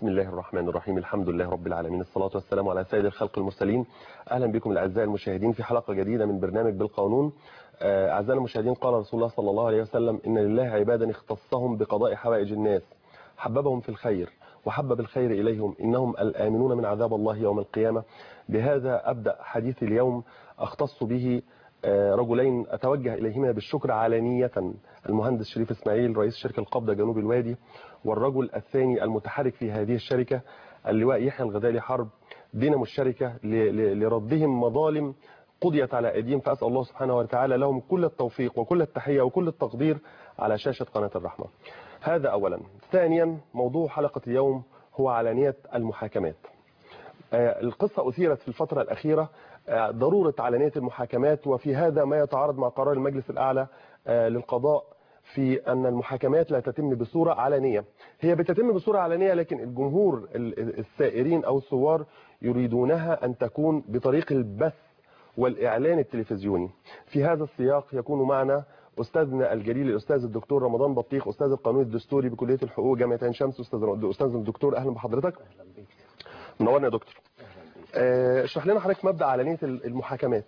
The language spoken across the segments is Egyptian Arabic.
بسم الله الرحمن الرحيم الحمد لله رب العالمين الصلاة والسلام على سيد الخلق المرسلين أهلا بكم الأعزاء المشاهدين في حلقة جديدة من برنامج بالقانون آه، أعزائنا المشاهدين قال رسول الله صلى الله عليه وسلم إن لله عبادا اختصهم بقضاء حوائج الناس حببهم في الخير وحبب الخير إليهم إنهم الآمنون من عذاب الله يوم القيامة بهذا أبدأ حديث اليوم أختص به آه، رجلين أتوجه إليهما بالشكر علانية المهندس شريف إسماعيل رئيس شركة القبضة جنوب الوادي والرجل الثاني المتحرك في هذه الشركة اللواء يحيى الغزالي حرب دينامو الشركة ل- ل- لردهم مظالم قضيت على أيديهم فأسأل الله سبحانه وتعالى لهم كل التوفيق وكل التحية وكل التقدير على شاشة قناة الرحمة هذا أولا ثانيا موضوع حلقة اليوم هو علانية المحاكمات آه، القصة أثيرت في الفترة الأخيرة آه، ضرورة علانية المحاكمات وفي هذا ما يتعارض مع قرار المجلس الأعلى آه، للقضاء في أن المحاكمات لا تتم بصورة علنية هي بتتم بصورة علنية لكن الجمهور ال- السائرين أو الثوار يريدونها أن تكون بطريق البث والإعلان التلفزيوني في هذا السياق يكون معنا أستاذنا الجليل الأستاذ الدكتور رمضان بطيخ أستاذ القانون الدستوري بكلية الحقوق جامعة عين شمس أستاذ أستاذ الدكتور أهلا بحضرتك منورنا يا دكتور آه، اشرح لنا حضرتك مبدأ علنية المحاكمات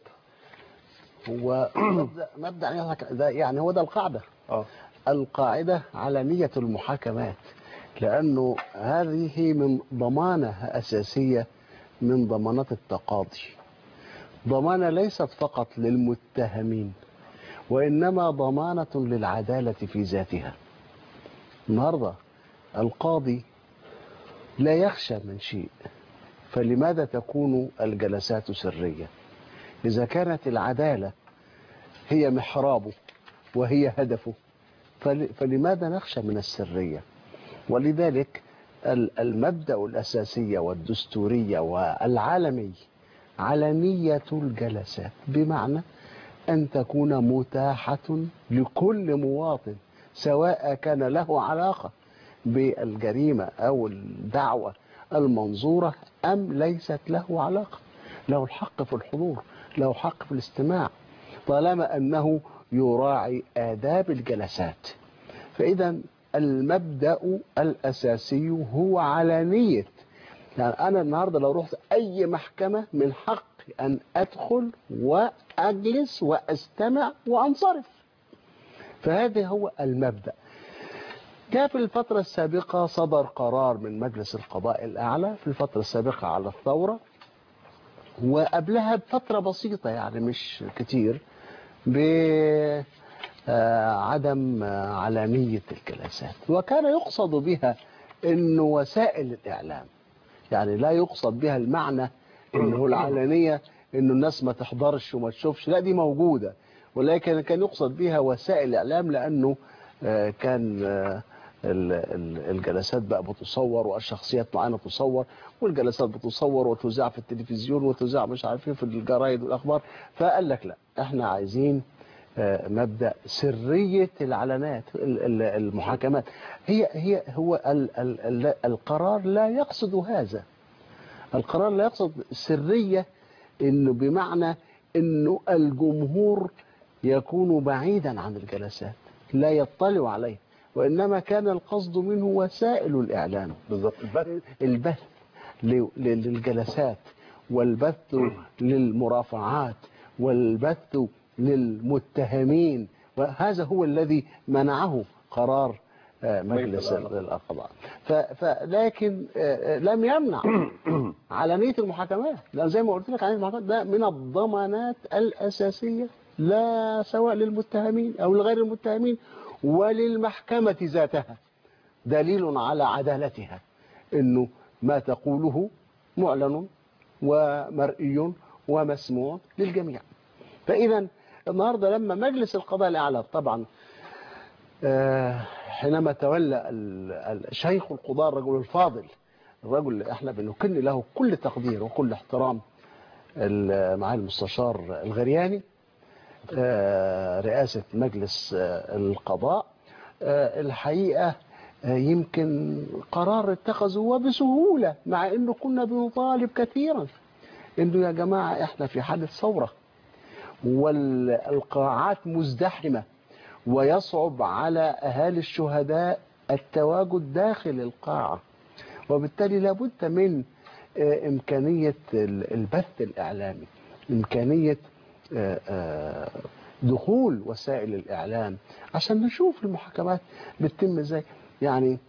هو مبدأ مبدأ يعني ده يعني هو ده القاعدة اه القاعدة علنية المحاكمات لأنه هذه من ضمانة أساسية من ضمانات التقاضي ضمانة ليست فقط للمتهمين وإنما ضمانة للعدالة في ذاتها النهاردة القاضي لا يخشى من شيء فلماذا تكون الجلسات سرية إذا كانت العدالة هي محرابه وهي هدفه فل- فلماذا نخشى من السرية ولذلك ال- المبدأ الأساسية والدستورية والعالمي علنية الجلسات بمعنى أن تكون متاحة لكل مواطن سواء كان له علاقة بالجريمة أو الدعوة المنظورة أم ليست له علاقة له الحق في الحضور له حق في الاستماع طالما أنه يراعي آداب الجلسات فإذا المبدأ الأساسي هو علانية يعني أنا النهاردة لو رحت أي محكمة من حقي أن أدخل وأجلس وأستمع وأنصرف فهذا هو المبدأ جاء في الفترة السابقة صدر قرار من مجلس القضاء الأعلى في الفترة السابقة على الثورة وقبلها بفترة بسيطة يعني مش كتير بعدم علانية الجلسات وكان يقصد بها أن وسائل الإعلام يعني لا يقصد بها المعنى أنه العلانية أنه الناس ما تحضرش وما تشوفش لا دي موجودة ولكن كان يقصد بها وسائل الإعلام لأنه آه، كان آه، ال- ال- الجلسات بقى بتصور والشخصيات معانا تصور والجلسات بتصور وتذاع في التلفزيون وتذاع مش عارف ايه في الجرايد والاخبار فقال لك لا احنا عايزين آه، مبدا سريه العلانات ال- ال- المحاكمات هي هي هو ال ال ال القرار لا يقصد هذا القرار لا يقصد سريه انه بمعنى انه الجمهور يكون بعيدا عن الجلسات لا يطلع عليه وإنما كان القصد منه وسائل الإعلام بالظبط البث البث ل- ل- للجلسات والبث للمرافعات والبث للمتهمين وهذا هو الذي منعه قرار آه، مجلس القضاء ف- فلكن آه، آه، لم يمنع علنية المحاكمات لأن زي ما قلت لك علنية المحاكمات ده من الضمانات الأساسية لا سواء للمتهمين أو لغير المتهمين وللمحكمة ذاتها دليل على عدالتها انه ما تقوله معلن ومرئي ومسموع للجميع فاذا النهارده لما مجلس القضاء الاعلى طبعا آه، حينما تولى ال- ال- شيخ القضاء الرجل الفاضل الرجل اللي احنا بنكن له كل تقدير وكل احترام ال- معالي المستشار الغرياني آه، رئاسة مجلس آه، القضاء آه، الحقيقة آه، يمكن قرار اتخذه وبسهولة مع انه كنا بنطالب كثيرا انه يا جماعة احنا في حالة ثورة والقاعات مزدحمة ويصعب على اهالي الشهداء التواجد داخل القاعة وبالتالي لابد من آه، إمكانية ال- البث الإعلامي إمكانية آه، آه، دخول وسائل الإعلام عشان نشوف المحاكمات بتتم ازاي يعني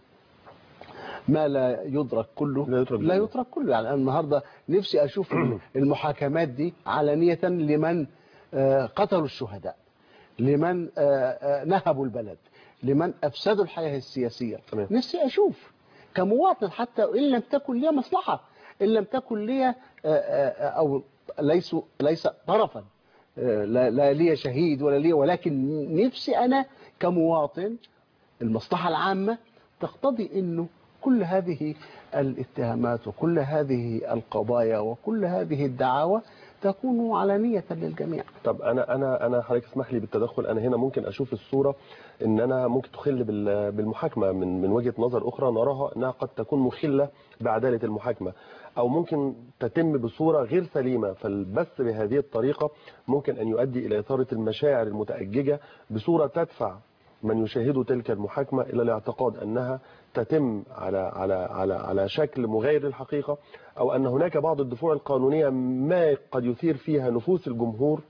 ما لا يدرك كله لا يترك لا كله. يترك كله يعني أنا النهارده نفسي اشوف المحاكمات دي علانيه لمن آه، قتلوا الشهداء لمن آه، آه، نهبوا البلد لمن افسدوا الحياه السياسيه تمام. نفسي اشوف كمواطن حتى ان لم تكن لي مصلحه ان لم تكن لي آه، آه، او ليس ليس طرفا آه، لا لا لي شهيد ولا لي ولكن نفسي انا كمواطن المصلحة العامة تقتضي أنه كل هذه الاتهامات وكل هذه القضايا وكل هذه الدعاوى تكون علانية للجميع طب انا انا انا حضرتك اسمح لي بالتدخل انا هنا ممكن اشوف الصوره ان انا ممكن تخل بال- بالمحاكمه من من وجهه نظر اخرى نراها انها قد تكون مخله بعداله المحاكمه او ممكن تتم بصوره غير سليمه فالبث بهذه الطريقه ممكن ان يؤدي الى اثاره المشاعر المتاججه بصوره تدفع من يشاهد تلك المحاكمه الى الاعتقاد انها تتم على على على على شكل مغاير للحقيقه او ان هناك بعض الدفوع القانونيه ما قد يثير فيها نفوس الجمهور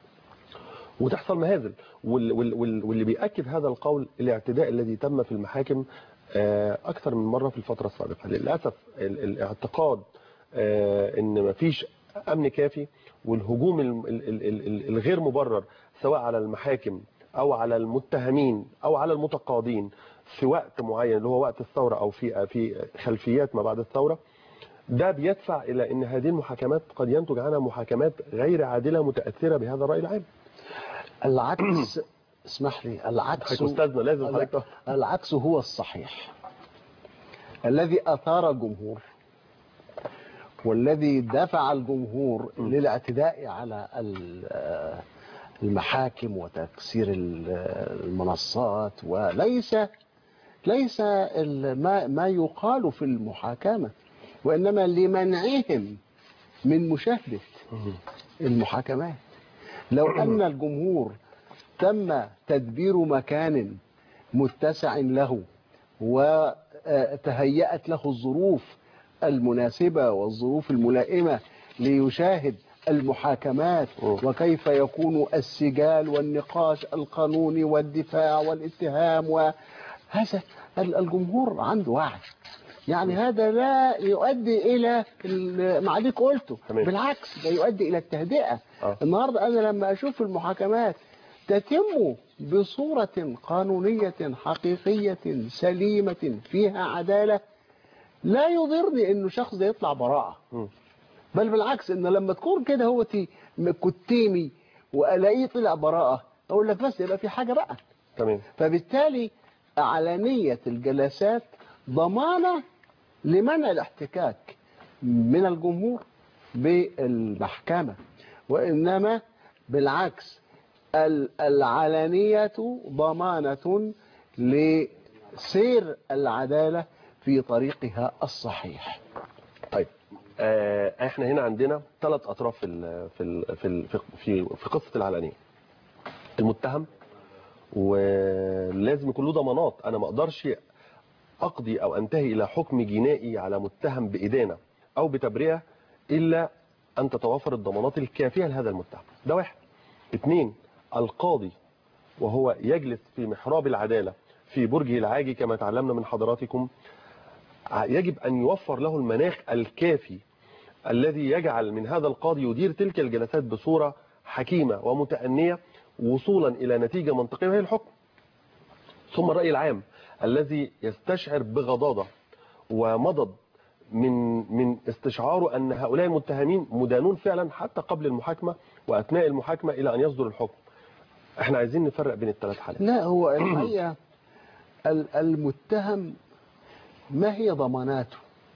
وتحصل مهازل وال- وال- وال- واللي بيأكد هذا القول الاعتداء الذي تم في المحاكم آه، أكثر من مرة في الفترة السابقة للأسف ال- الاعتقاد آه، إن مفيش أمن كافي والهجوم ال- ال- ال- ال- الغير مبرر سواء على المحاكم أو على المتهمين أو على المتقاضين في وقت معين اللي هو وقت الثورة أو في في خلفيات ما بعد الثورة ده بيدفع إلى أن هذه المحاكمات قد ينتج عنها محاكمات غير عادلة متأثرة بهذا الرأي العام العكس اسمح لي العكس حضرتك أستاذنا لازم حضرتك العكس هو الصحيح الذي أثار الجمهور والذي دفع الجمهور م. للاعتداء على ال- آه، المحاكم وتكسير ال- آه، المنصات وليس ليس ال- ما ما يقال في المحاكمة وإنما لمنعهم من مشاهدة المحاكمات لو أن الجمهور تم تدبير مكان متسع له وتهيأت له الظروف المناسبة والظروف الملائمة ليشاهد المحاكمات أوه. وكيف يكون السجال والنقاش القانوني والدفاع والاتهام وهذا ال- الجمهور عنده وعي يعني هذا لا يؤدي الى ال- ما عليك قلته تمام. بالعكس ده يؤدي الى التهدئه آه. النهارده انا لما اشوف المحاكمات تتم بصوره قانونيه حقيقيه سليمه فيها عداله لا يضرني انه شخص ده يطلع براءه مم. بل بالعكس ان لما تكون كده هو تي- كتيمي والاقيه طلع براءه اقول لك بس يبقى في حاجه بقى تمام فبالتالي علانية الجلسات ضمانة لمنع الاحتكاك من الجمهور بالمحكمة وإنما بالعكس ال- العلانية ضمانة لسير العدالة في طريقها الصحيح طيب آه احنا هنا عندنا ثلاث اطراف في ال في ال في ال في في قصه العلانيه المتهم ولازم يكون له ضمانات انا ما اقدرش اقضي او انتهي الى حكم جنائي على متهم بادانه او بتبرئه الا ان تتوافر الضمانات الكافيه لهذا المتهم ده واحد اثنين القاضي وهو يجلس في محراب العداله في برجه العاجي كما تعلمنا من حضراتكم يجب أن يوفر له المناخ الكافي الذي يجعل من هذا القاضي يدير تلك الجلسات بصورة حكيمة ومتأنية وصولا إلى نتيجة منطقية وهي الحكم ثم الرأي العام الذي يستشعر بغضاضة ومضض من من استشعاره أن هؤلاء المتهمين مدانون فعلا حتى قبل المحاكمة وأثناء المحاكمة إلى أن يصدر الحكم احنا عايزين نفرق بين الثلاث حالات لا هو الحقيقة ال- المتهم ما هي ضماناته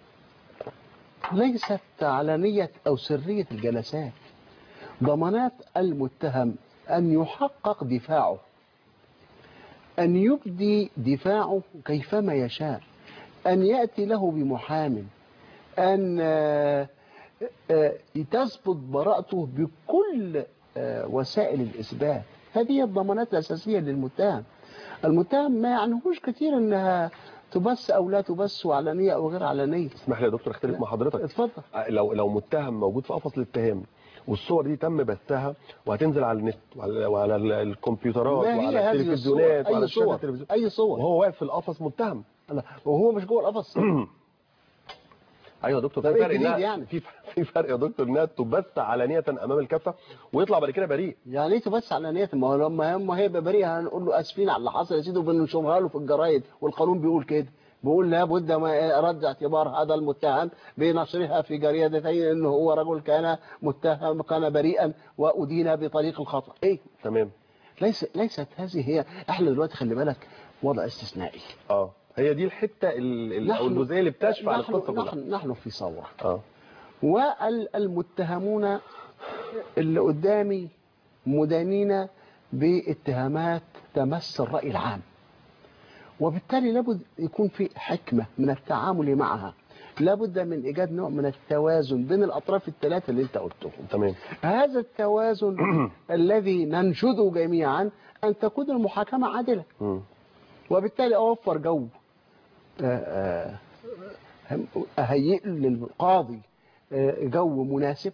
ليست علانية أو سرية الجلسات ضمانات المتهم أن يحقق دفاعه أن يبدي دفاعه كيفما يشاء أن يأتي له بمحام أن آه، آه، تثبت براءته بكل آه، وسائل الإثبات هذه الضمانات الأساسية للمتهم المتهم ما يعنيهوش كتير أنها تبث او لا تبث وعلانيه او غير علانيه اسمح لي يا دكتور اختلف مع حضرتك اتفضل لو لو متهم موجود في قفص الاتهام والصور دي تم بثها وهتنزل على النت وعلى, وعلى ال- الكمبيوترات ما هي وعلى هذه التلفزيونات الصور وعلى اي شاشات صور التلفزيون اي صور وهو واقف في القفص متهم لا، وهو مش جوه القفص ايوه يا دكتور طب في إيه فرق الجديد إنها- يعني؟ في في فرق يا دكتور انها تبث علانيه امام الكافه ويطلع بعد كده بريء يعني ايه تبث علانيه ما هو لما هم هيبقى بريء هنقول له اسفين على اللي حصل يا سيدي وبننشرها له في الجرايد والقانون بيقول كده بيقول لابد ما رد اعتبار هذا المتهم بنشرها في جريدتين انه هو رجل كان متهم كان بريئا وادين بطريق الخطا ايه تمام ليس ليست هذه هي احنا دلوقتي خلي بالك وضع استثنائي اه هي دي الحته ال- ال- او نحن- الجزئيه اللي بتشفع على نحن, القصه كلها نحن, نحن في ثوره اه والمتهمون اللي قدامي مدانين باتهامات تمس الرأي العام وبالتالي لابد يكون في حكمة من التعامل معها لابد من إيجاد نوع من التوازن بين الأطراف الثلاثة اللي أنت قلتهم تمام هذا التوازن الذي ننشده جميعا أن تكون المحاكمة عادلة مم. وبالتالي أوفر جو آه، آه، أهيئ للقاضي آه، جو مناسب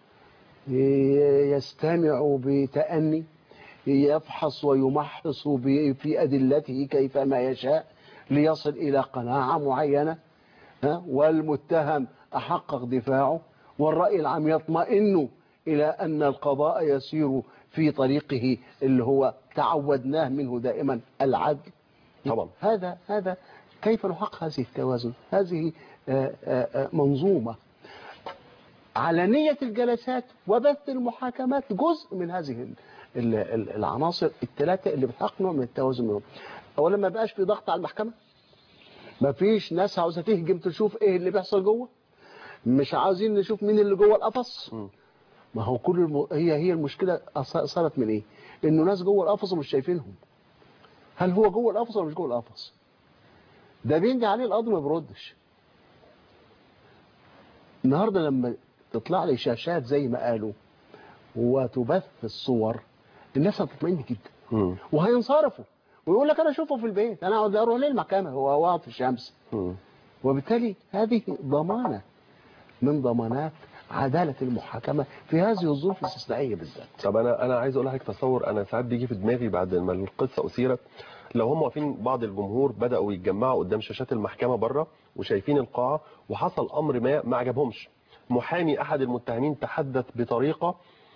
ي- يستمع بتأني يفحص ويمحص ب- في أدلته كيفما يشاء ليصل إلى قناعة معينة ها؟ والمتهم أحقق دفاعه والرأي العام يطمئن إلى أن القضاء يسير في طريقه اللي هو تعودناه منه دائما العدل طبعا. هذا هذا كيف نحقق هذه التوازن هذه آه، آه، آه، منظومة علنية الجلسات وبث المحاكمات جزء من هذه ال- ال- ال- العناصر الثلاثة اللي بتحقق نوع من التوازن منهم أولا ما بقاش في ضغط على المحكمة ما فيش ناس عاوزة تهجم تشوف ايه اللي بيحصل جوه مش عاوزين نشوف مين اللي جوه القفص مم. ما هو كل الم... هي هي المشكلة أص- صارت من ايه انه ناس جوه القفص ومش شايفينهم هل هو جوه القفص ولا مش جوه القفص ده بينجي عليه القاضي ما بيردش النهارده لما تطلع لي شاشات زي ما قالوا وتبث الصور الناس هتطمئن جدا مم. وهينصرفوا ويقول لك انا اشوفه في البيت انا اقعد اروح ليه المحكمه هو واقف في الشمس مم. وبالتالي هذه ضمانه من ضمانات عداله المحاكمه في هذه الظروف الاستثنائيه بالذات طب انا انا عايز اقول لحضرتك تصور انا ساعات بيجي في دماغي بعد ما القصه اثيرت لو هم واقفين بعض الجمهور بداوا يتجمعوا قدام شاشات المحكمه بره وشايفين القاعه وحصل امر ما ما عجبهمش محامي احد المتهمين تحدث بطريقه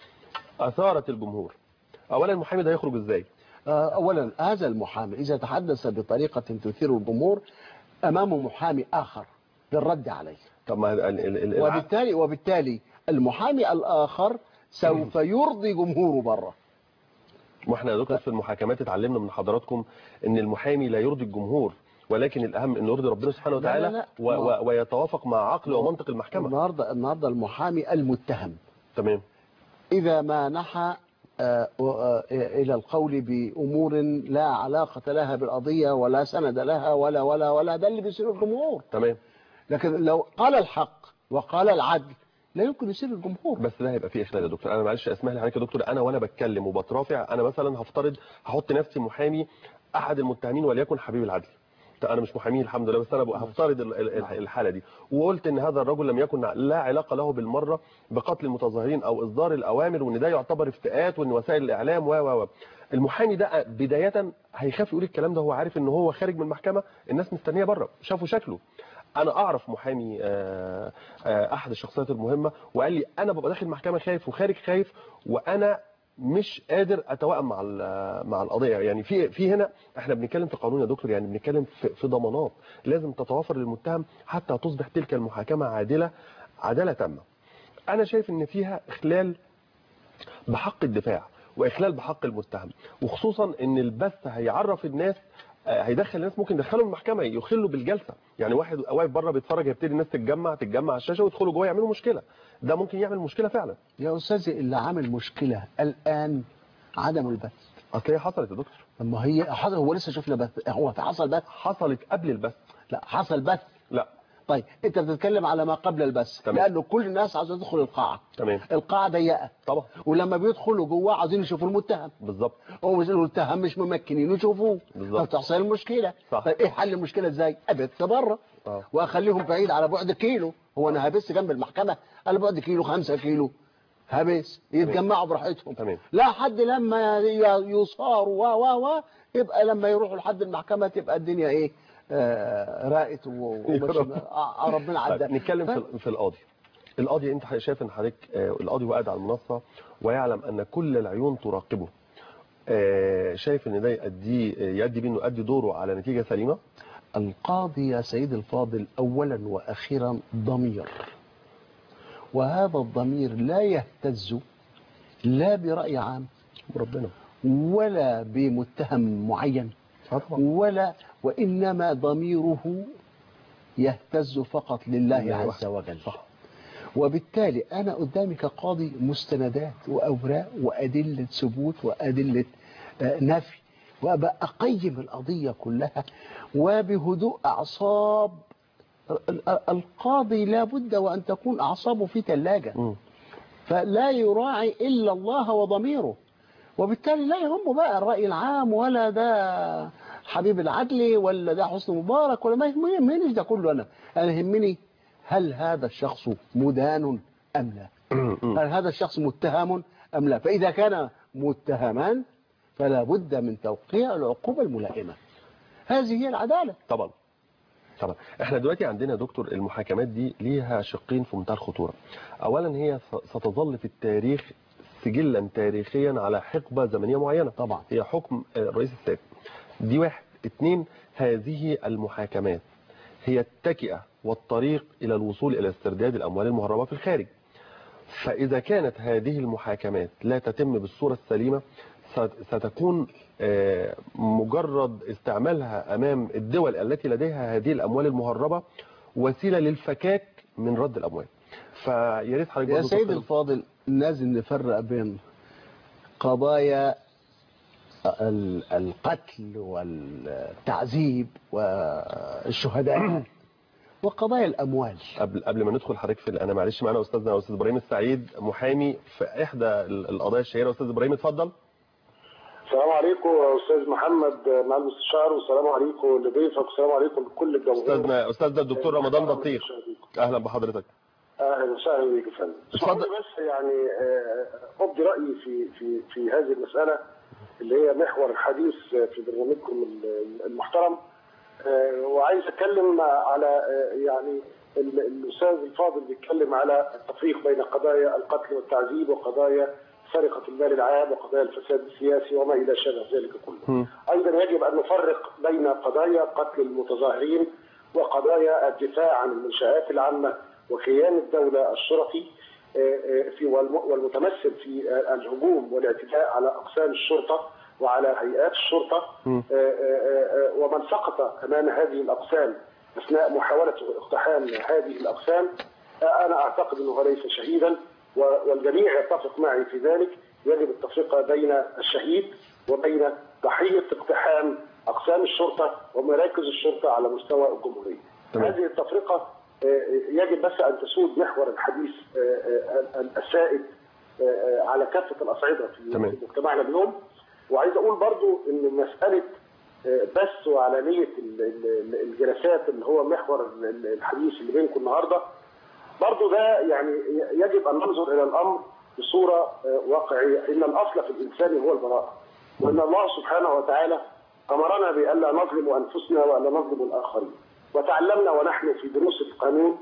اثارت الجمهور اولا المحامي ده هيخرج ازاي آه، اولا هذا المحامي اذا تحدث بطريقه تثير الجمهور امامه محامي اخر للرد عليه طب ما ال- ال- ال- الع- وبالتالي وبالتالي المحامي الاخر سوف يرضي جمهوره بره واحنا يا دكتور في المحاكمات اتعلمنا من حضراتكم ان المحامي لا يرضي الجمهور ولكن الاهم انه يرضي ربنا سبحانه لا، لا، وتعالى لا. و- و- ويتوافق مع عقل ومنطق المحكمه النهارده النهارده المحامي المتهم تمام إذا ما نحى آه، آه، إلى القول بأمور لا علاقة لها بالقضية ولا سند لها ولا ولا ولا ده اللي بيصير الجمهور تمام لكن لو قال الحق وقال العدل لا يمكن يصير الجمهور بس ده هيبقى فيه اخلال يا دكتور انا معلش اسمح لي حضرتك يا دكتور انا وانا بتكلم وبترافع انا مثلا هفترض هحط نفسي محامي احد المتهمين وليكن حبيب العدل طيب انا مش محامي الحمد لله بس انا بقى هفترض ال- ال- ال- الحاله دي وقلت ان هذا الرجل لم يكن لا علاقه له بالمره بقتل المتظاهرين او اصدار الاوامر وان ده يعتبر افتئات وان وسائل الاعلام و و و المحامي ده بدايه هيخاف يقول الكلام ده هو عارف ان هو خارج من المحكمه الناس مستنيه بره شافوا شكله انا اعرف محامي آه، آه، احد الشخصيات المهمه وقال لي انا ببقى داخل المحكمه خايف وخارج خايف وانا مش قادر اتوائم مع ال- مع القضيه يعني في في هنا احنا بنتكلم في قانون يا دكتور يعني بنتكلم في, في ضمانات لازم تتوافر للمتهم حتى تصبح تلك المحاكمه عادله عداله تامه انا شايف ان فيها اخلال بحق الدفاع واخلال بحق المتهم وخصوصا ان البث هيعرف الناس آه، هيدخل الناس ممكن يدخلهم المحكمه يخلوا بالجلسه يعني واحد واقف بره بيتفرج هيبتدي الناس تتجمع تتجمع على الشاشه ويدخلوا جوه يعملوا مشكله ده ممكن يعمل مشكله فعلا يا أستاذي اللي عامل مشكلة الآن عدم البث اصل هي حصلت يا دكتور لما هي حصل هو لسه شفنا بث هو في حصل بث حصلت قبل البث لا حصل بث لا طيب انت بتتكلم على ما قبل البث تمام. لانه كل الناس عاوزه تدخل القاعه تمام القاعه ضيقه طبعا ولما بيدخلوا جوه عاوزين يشوفوا المتهم بالظبط هو مش المتهم مش ممكنين يشوفوه بالظبط. فتحصل المشكله صح. طيب ايه حل المشكله ازاي ابث بره آه. واخليهم بعيد على بعد كيلو هو انا هبث جنب المحكمه على بعد كيلو خمسة كيلو هبث يتجمعوا براحتهم تمام. لا حد لما ي- يصاروا و و و يبقى لما يروحوا لحد المحكمه تبقى الدنيا ايه آه راقت و- ومش آه ربنا طيب عدى نتكلم ف- في في القاضي القاضي انت شايف ان حضرتك آه، القاضي وقاعد على المنصه ويعلم ان كل العيون تراقبه آه، شايف ان ده يؤدي يؤدي بيه انه يؤدي دوره على نتيجه سليمه القاضي يا سيد الفاضل أولا وأخيرا ضمير وهذا الضمير لا يهتز لا برأي عام ربنا ولا بمتهم معين ولا وإنما ضميره يهتز فقط لله لله عز وحده. وجل وبالتالي أنا قدامي كقاضي مستندات وأوراق وأدلة ثبوت وأدلة آه، نفي وأبقى أقيم القضية كلها وبهدوء أعصاب ال- ال- القاضي لابد وأن تكون أعصابه في ثلاجة مم. فلا يراعي إلا الله وضميره وبالتالي لا يهمه بقى الرأي العام ولا ده حبيب العدل ولا ده حسن مبارك ولا ما يهمنيش ده كله أنا أنا يهمني هل هذا الشخص مدان أم لا هل هذا الشخص متهم أم لا فإذا كان متهما فلا بد من توقيع العقوبة الملائمة هذه هي العدالة طبعا طبعا احنا دلوقتي عندنا يا دكتور المحاكمات دي ليها شقين في منتهى الخطوره اولا هي س- ستظل في التاريخ سجلا تاريخيا على حقبه زمنيه معينه طبعا. هي حكم آه، الرئيس السابق دي واحد اتنين هذه المحاكمات هي التكئه والطريق الى الوصول الى استرداد الاموال المهربه في الخارج فإذا كانت هذه المحاكمات لا تتم بالصورة السليمة ست- ستكون آه، مجرد استعمالها أمام الدول التي لديها هذه الأموال المهربة وسيلة للفكاك من رد الأموال فيا ريت حضرتك يا برضو سيد تفصل- الفاضل لازم نفرق بين قضايا ال- القتل والتعذيب والشهداء وقضايا الأموال قبل قبل ما ندخل حضرتك في انا معلش معانا استاذنا استاذ ابراهيم السعيد محامي في احدى ال- القضايا الشهيره استاذ ابراهيم اتفضل السلام عليكم يا استاذ محمد مع المستشار والسلام عليكم لضيفك والسلام عليكم لكل الجمهور استاذنا استاذنا الدكتور رمضان بطيخ اهلا بحضرتك اهلا وسهلا بيك يا فندم اتفضل. اسمحوا لي بس يعني آه، ابدي رايي في في في هذه المساله اللي هي محور الحديث في برنامجكم ال- المحترم آه، وعايز اتكلم على آه، يعني ال- الاستاذ الفاضل بيتكلم على التفريق بين قضايا القتل والتعذيب وقضايا سرقه المال العام وقضايا الفساد السياسي وما الى شابه ذلك كله. ايضا يجب ان نفرق بين قضايا قتل المتظاهرين وقضايا الدفاع عن المنشآت العامة وكيان الدولة الشرطي آه، آه، في والم- والمتمثل في آه، الهجوم والاعتداء على أقسام الشرطة وعلى هيئات الشرطة آه، آه، آه، ومن سقط أمام هذه الأقسام أثناء محاولة اقتحام هذه الأقسام آه، أنا أعتقد أنه ليس شهيدا و- والجميع يتفق معي في ذلك يجب التفرقة بين الشهيد وبين ضحية اقتحام أقسام الشرطة ومراكز الشرطة على مستوى الجمهورية تمام. هذه التفرقة آه، يجب بس أن تسود محور الحديث آه، آه، السائد آه، آه، على كافة الأصعدة في تمام. في مجتمعنا اليوم وعايز أقول برضو أن مسألة آه، بث وعلانية ال- ال- الجلسات اللي هو محور ال- الحديث اللي بينكم النهارده برضو ده يعني يجب أن ننظر إلى الأمر بصورة آه، واقعية إن الأصل في الإنسان هو البراءة وإن الله سبحانه وتعالى أمرنا بألا نظلم أنفسنا وألا نظلم الآخرين وتعلمنا ونحن في دروس القانون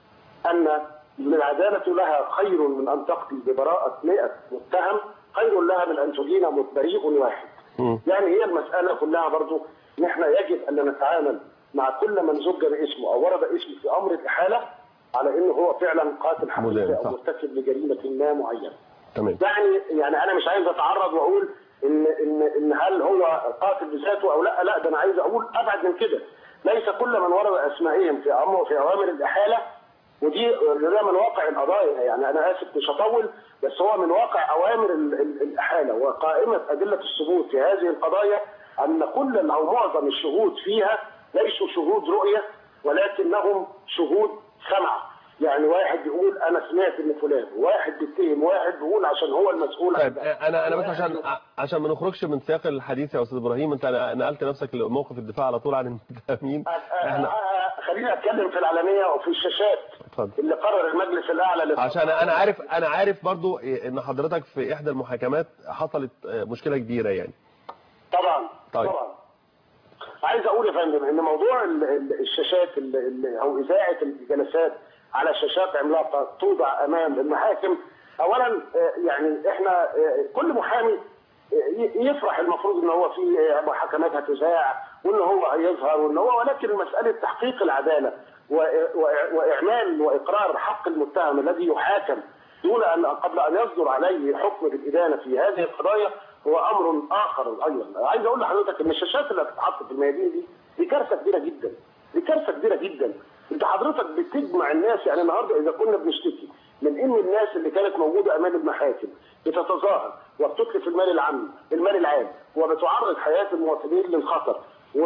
أن العدالة لها خير من أن تقضي ببراءة 100 متهم خير لها من أن تدين بريء واحد مم. يعني هي المسألة كلها برضو نحن يجب أن نتعامل مع كل من زج باسمه أو ورد اسمه في أمر الإحالة على أنه هو فعلا قاتل مدان، حقيقي صح. أو مرتكب لجريمة ما معينة تمام يعني يعني انا مش عايز اتعرض واقول ان ان ان هل هو قاتل بذاته او لا لا ده انا عايز اقول ابعد من كده ليس كل من ورد اسمائهم في امر في اوامر الاحاله ودي ده من واقع القضايا يعني انا اسف مش هطول بس هو من واقع اوامر ال- ال- الاحاله وقائمه ادله الثبوت في هذه القضايا ان كل او معظم الشهود فيها ليسوا شهود رؤيه ولكنهم شهود سمع يعني واحد بيقول انا سمعت ان فلان واحد بيتهم واحد بيقول عشان هو المسؤول طيب عن- انا انا بس واحد عشان عشان ما نخرجش من سياق الحديث يا استاذ ابراهيم انت نقلت نفسك لموقف الدفاع على طول عن المتهمين احنا آه، خليني اتكلم في العلنيه وفي الشاشات اتفضل. اللي قرر المجلس الاعلى للقضاء. عشان انا عارف انا عارف برضو ان حضرتك في احدى المحاكمات حصلت مشكله كبيره يعني طبعا طيب. طبعا عايز اقول يا فندم ان موضوع ال- ال- الشاشات ال- ال- او اذاعه الجلسات على شاشات عملاقه توضع امام المحاكم اولا آه، يعني احنا آه، كل محامي آه، ي- يفرح المفروض ان هو في آه، محاكمات هتذاع وان هو هيظهر وان هو ولكن مساله تحقيق العداله و- و- واعمال واقرار حق المتهم الذي يحاكم دون ان قبل ان يصدر عليه حكم بالادانه في هذه القضايا هو امر اخر ايضا عايز اقول لحضرتك ان الشاشات اللي هتتحط في الميادين دي دي كارثه كبيره جدا دي كارثه كبيره جدا انت حضرتك بتجمع الناس يعني النهارده اذا كنا بنشتكي من ان الناس اللي كانت موجوده امام المحاكم بتتظاهر وبتتلف المال العام المال العام وبتعرض حياه المواطنين للخطر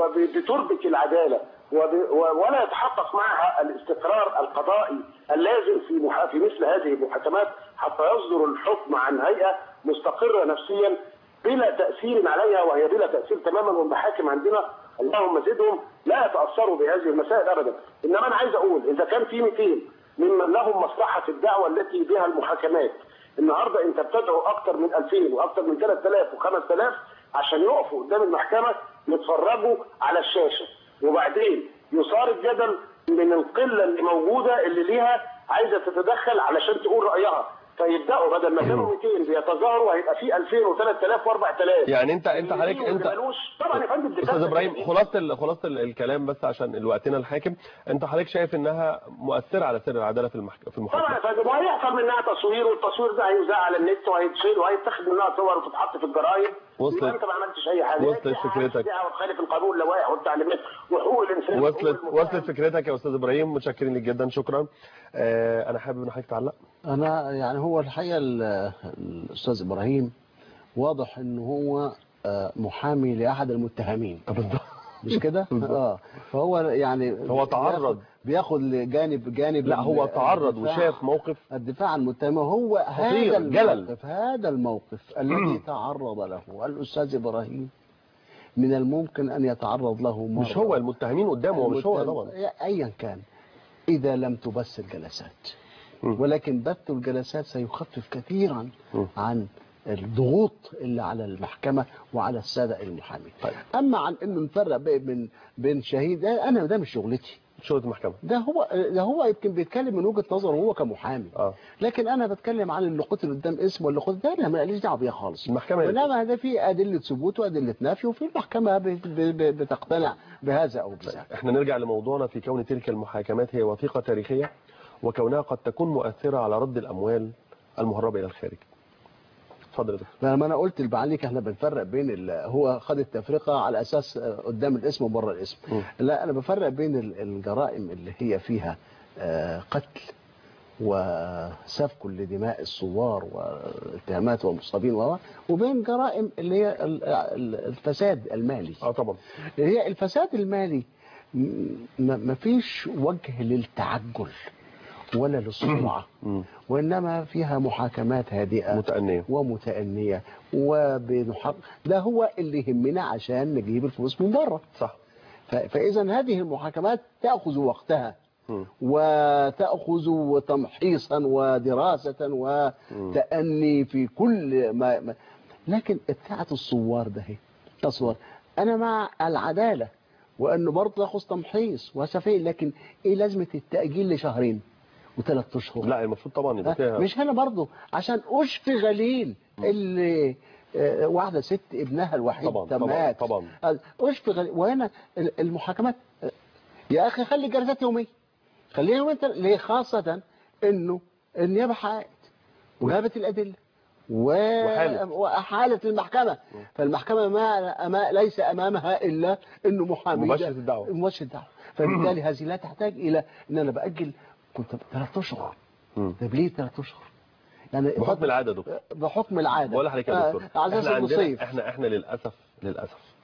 وبتربك العداله وب- و- ولا يتحقق معها الاستقرار القضائي اللازم في محا... في مثل هذه المحاكمات حتى يصدر الحكم عن هيئه مستقره نفسيا بلا تاثير عليها وهي بلا تاثير تماما والمحاكم عندنا اللهم زدهم لا يتاثروا بهذه المسائل ابدا انما انا عايز اقول اذا كان في 200 ممن لهم مصلحه في الدعوه التي بها المحاكمات النهارده انت بتدعو اكثر من 2000 واكثر من 3000 و5000 عشان يقفوا قدام المحكمه يتفرجوا على الشاشه وبعدين يصار الجدل من القله اللي موجوده اللي ليها عايزه تتدخل علشان تقول رايها فيبداوا بدل ما كانوا 200 بيتظاهروا هيبقى في 2000 و3000 و4000 يعني انت انت حضرتك انت طبعا يا فندم دي استاذ كارثة ابراهيم كبيرة. خلاصه ال- خلاصه ال- الكلام بس عشان وقتنا الحاكم انت حضرتك شايف انها مؤثره على سر العداله في المحك... في طبعا المحاكمه يا فندم وهيحصل منها تصوير والتصوير ده هيذاع على النت وهيتشيل وهيتاخد منها صور وتتحط في الجرايد وصلت- يبقى انت ما عملتش اي حاجه وصلت فكرتك. وتخالف القانون اللوائح والتعليمات وحقوق الانسان وحقوق وصلت المتهم. وصلت فكرتك يا استاذ ابراهيم متشكرين لك جدا شكرا آه انا حابب ان حضرتك تعلق انا يعني هو الحقيقه ال- الاستاذ ابراهيم واضح ان هو آه، محامي لاحد المتهمين بالظبط مش كده اه فهو يعني هو تعرض. بياخد لجانب جانب لا هو ال- تعرض الدفاع- وشاف موقف الدفاع عن المتهم وهو خطير، هذا جلل. الموقف هذا الموقف الذي تعرض له الاستاذ ابراهيم من الممكن ان يتعرض له مرة مش هو المتهمين قدامه هو مش هو المتهم- طبعا ايا كان اذا لم تبث الجلسات مم. ولكن بث الجلسات سيخفف كثيرا مم. عن الضغوط اللي على المحكمة وعلى السادة المحامين طيب. أما عن أنه نفرق بقى بين بين شهيد ده أنا ده مش شغلتي شغله المحكمه ده هو ده هو يمكن بيتكلم من وجهة نظره هو كمحامي اه لكن أنا بتكلم عن اللي قتل قدام اسمه واللي قتل ده أنا ماليش دعوة بيها خالص المحكمة هي اللي إنما ده في أدلة ثبوت وأدلة نفي وفي المحكمة بت- ب- بتقتنع بهذا أو بذاك احنا نرجع لموضوعنا في كون تلك المحاكمات هي وثيقة تاريخية وكونها قد تكون مؤثرة على رد الأموال المهربة إلى الخارج اتفضل يا دكتور لما انا قلت البعليك احنا بنفرق بين ال... هو خد التفرقه على اساس آه، قدام الاسم وبره الاسم مم. لا انا بفرق بين ال- الجرائم اللي هي فيها آه، قتل وسفك لدماء الثوار والاتهامات والمصابين و- وبين جرائم اللي هي ال- ال- الفساد المالي اه طبعا هي الفساد المالي ما فيش وجه للتعجل ولا للسرعه مم. وانما فيها محاكمات هادئه متأنية ومتأنية وبنحق ده هو اللي يهمنا عشان نجيب الفلوس من بره صح فإذا هذه المحاكمات تأخذ وقتها مم. وتأخذ تمحيصا ودراسة وتأني في كل ما, ما لكن بتاعة الصوار ده هي تصور أنا مع العدالة وأنه برضه تأخذ تمحيص وسفين لكن إيه لازمة التأجيل لشهرين وثلاث أشهر لا المفروض طبعا يبقى فيها مش هنا برضه عشان أشفي غليل اللي آه، واحدة ست ابنها الوحيد طبعا، ده طبعا، مات طبعا. آه، أشفي غليل وهنا ال- المحاكمات آه، يا أخي خلي الجلسات يومية خليها يومية ليه خاصة إنه النيابة حققت وجابت الأدلة و... وحالت. وحالت المحكمة فالمحكمة ما... ما ليس أمامها إلا إنه محامي مباشرة الدعوة. مباشرة الدعوة فبالتالي هذه لا تحتاج إلى إن أنا بأجل كنت ثلاث أشهر مم. طب ليه ثلاث أشهر؟ يعني بحكم العادة يا دكتور بحكم العادة بقول لحضرتك يا دكتور آه، على أساس احنا عندنا المصيف احنا احنا للاسف للاسف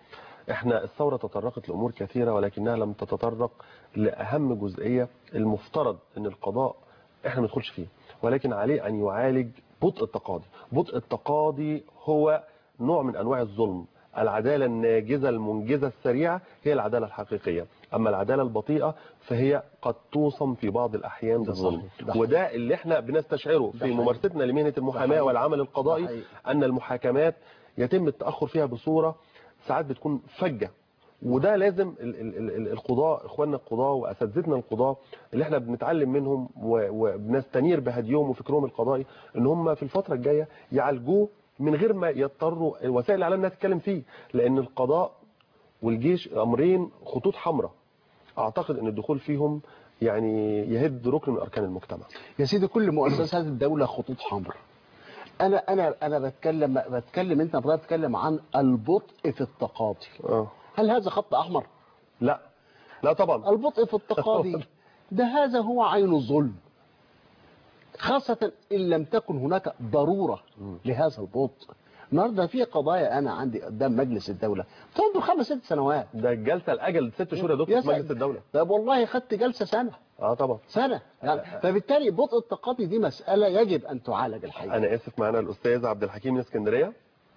احنا الثوره تطرقت لامور كثيره ولكنها لم تتطرق لاهم جزئيه المفترض ان القضاء احنا ما ندخلش فيه ولكن عليه ان يعالج بطء التقاضي بطء التقاضي هو نوع من انواع الظلم العداله الناجزه المنجزه السريعه هي العداله الحقيقيه اما العداله البطيئه فهي قد توصم في بعض الاحيان ده بالظلم صحيح. ده وده اللي احنا بنستشعره في حقيقي. ممارستنا لمهنه ده المحاماه حقيقي. والعمل ده القضائي حقيقي. ان المحاكمات يتم التاخر فيها بصوره ساعات بتكون فجه وده لازم ال- ال- ال- ال- القضاء اخواننا القضاء واساتذتنا القضاء اللي احنا بنتعلم منهم و- وبنستنير بهديهم وفكرهم القضائي ان هم في الفتره الجايه يعالجوه من غير ما يضطروا وسائل الاعلام انها تتكلم فيه لان القضاء والجيش امرين خطوط حمراء اعتقد ان الدخول فيهم يعني يهد ركن من اركان المجتمع يا سيدي كل مؤسسات الدولة خطوط حمراء انا انا انا بتكلم بتكلم انت بقى بتتكلم عن البطء في التقاضي اه هل هذا خط احمر لا لا طبعا البطء في التقاضي ده هذا هو عين الظلم خاصة إن لم تكن هناك ضرورة لهذا البطء النهارده في قضايا أنا عندي قدام مجلس الدولة تقعد خمس ست سنوات ده الجلسه الاجل ست شهور يا دكتور في يسعد. مجلس الدوله طب والله خدت جلسة سنة اه طبعا سنة يعني فبالتالي بطء التقاضي دي مسألة يجب أن تعالج الحقيقة انا اسف معانا الاستاذ عبد الحكيم من اسكندريه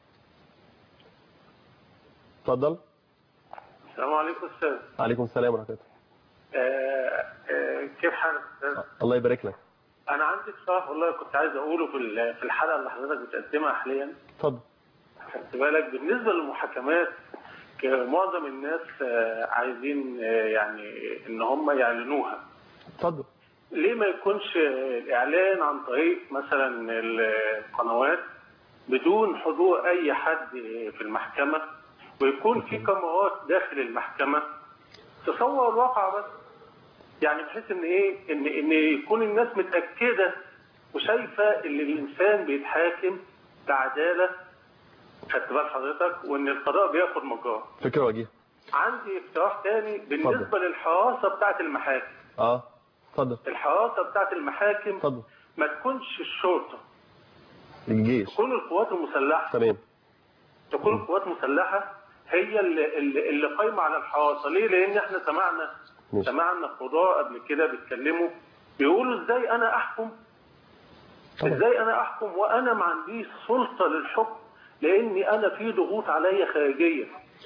اتفضل السلام عليكم استاذ عليكم السلام ورحمه الله آه، آه، كيف حالك استاذ الله يبارك لك انا عندي اقتراح والله كنت عايز اقوله في ال- في الحلقه اللي حضرتك بتقدمها حاليا اتفضل خدت بالك بالنسبه للمحاكمات ك- معظم الناس آه، عايزين آه، يعني ان هم يعلنوها اتفضل ليه ما يكونش آه، الاعلان عن طريق مثلا القنوات بدون حضور اي حد في المحكمه ويكون في كاميرات داخل المحكمه تصور الواقع بس يعني بحيث ان ايه ان ان يكون الناس متاكده وشايفه ان الانسان بيتحاكم بعداله خدت بال حضرتك وان القضاء بياخد مجراه فكره وجيهه عندي اقتراح تاني بالنسبه للحراسه بتاعه المحاكم اه اتفضل الحراسه بتاعه المحاكم اتفضل ما تكونش الشرطه الجيش تكون القوات المسلحه تمام تكون القوات المسلحه هي اللي, اللي, اللي قايمه على الحراسه ليه؟ لان احنا سمعنا ماشي. سمعنا قضاء قبل كده بيتكلموا بيقولوا ازاي انا احكم طبعا. ازاي انا احكم وانا ما عنديش سلطه للحكم لاني انا في ضغوط عليا خارجيه